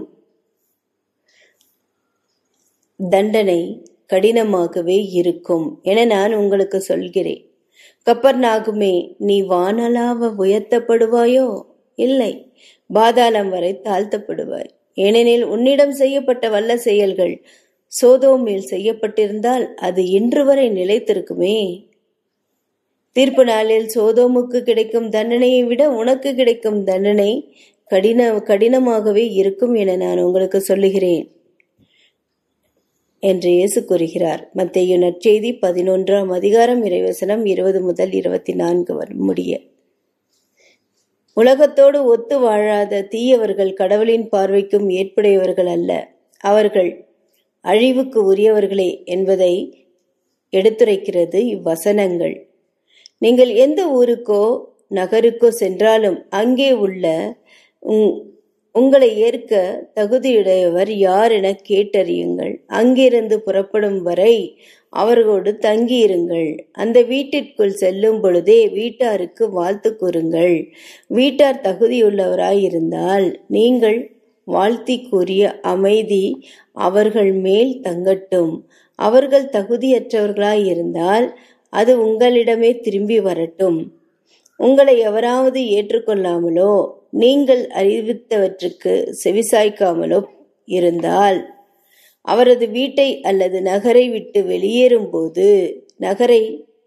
தண்டனை கடினமாகவே இருக்கும் என நான் உங்களுக்கு சொல்கிறேன் கப்பர் நாகுமே நீ வானலாவ உயர்த்தப்படுவாயோ இல்லை பாதாளம் வரை தாழ்த்தப்படுவாய் ஏனெனில் உன்னிடம் செய்யப்பட்ட வல்ல செயல்கள் சோதோமில் செய்யப்பட்டிருந்தால் அது இன்று வரை நிலைத்திருக்குமே தீர்ப்பு நாளில் சோதோமுக்கு கிடைக்கும் தண்டனையை விட உனக்கு கிடைக்கும் தண்டனை கடின கடினமாகவே இருக்கும் என நான் உங்களுக்கு சொல்லுகிறேன் என்று இயேசு கூறுகிறார் மத்திய நற்செய்தி பதினொன்றாம் அதிகாரம் இறைவசனம் இருபது முதல் இருபத்தி நான்கு முடிய உலகத்தோடு ஒத்து வாழாத தீயவர்கள் கடவுளின் பார்வைக்கும் ஏற்புடையவர்கள் அல்ல அவர்கள் அழிவுக்கு உரியவர்களே என்பதை எடுத்துரைக்கிறது இவ்வசனங்கள் நீங்கள் எந்த ஊருக்கோ நகருக்கோ சென்றாலும் அங்கே உள்ள உங்களை ஏற்க தகுதியுடையவர் யார் என கேட்டறியுங்கள் அங்கிருந்து புறப்படும் வரை அவர்களோடு தங்கியிருங்கள் அந்த வீட்டிற்குள் செல்லும் பொழுதே வீட்டாருக்கு வாழ்த்து கூறுங்கள் வீட்டார் தகுதியுள்ளவராயிருந்தால் நீங்கள் வாழ்த்தி கூறிய அமைதி அவர்கள் மேல் தங்கட்டும் அவர்கள் தகுதியற்றவர்களாயிருந்தால் அது உங்களிடமே திரும்பி வரட்டும் உங்களை எவராவது ஏற்றுக்கொள்ளாமலோ நீங்கள் அறிவித்தவற்றுக்கு செவிசாய்க்காமலோ இருந்தால் அவரது வீட்டை அல்லது நகரை விட்டு வெளியேறும்போது நகரை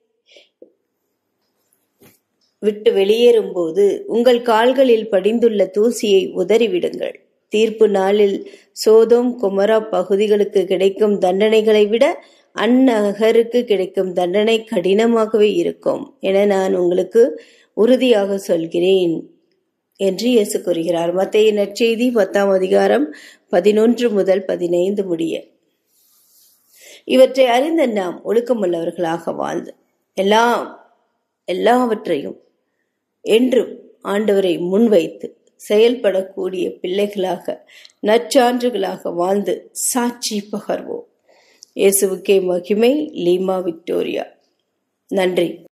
விட்டு வெளியேறும்போது உங்கள் கால்களில் படிந்துள்ள தூசியை உதறிவிடுங்கள் தீர்ப்பு நாளில் சோதோம் குமரா பகுதிகளுக்கு கிடைக்கும் தண்டனைகளை விட அந்நகருக்கு கிடைக்கும் தண்டனை கடினமாகவே இருக்கும் என நான் உங்களுக்கு உறுதியாக சொல்கிறேன் என்று இயேசு கூறுகிறார் மத்திய நற்செய்தி பத்தாம் அதிகாரம் பதினொன்று முதல் பதினைந்து முடிய இவற்றை அறிந்த நாம் ஒழுக்கமுள்ளவர்களாக வாழ்ந்து எல்லாம் எல்லாவற்றையும் என்றும் ஆண்டவரை முன்வைத்து செயல்படக்கூடிய பிள்ளைகளாக நற்சான்றுகளாக வாழ்ந்து சாட்சி பகர்வோம் இயேசுவுக்கே மகிமை லீமா விக்டோரியா நன்றி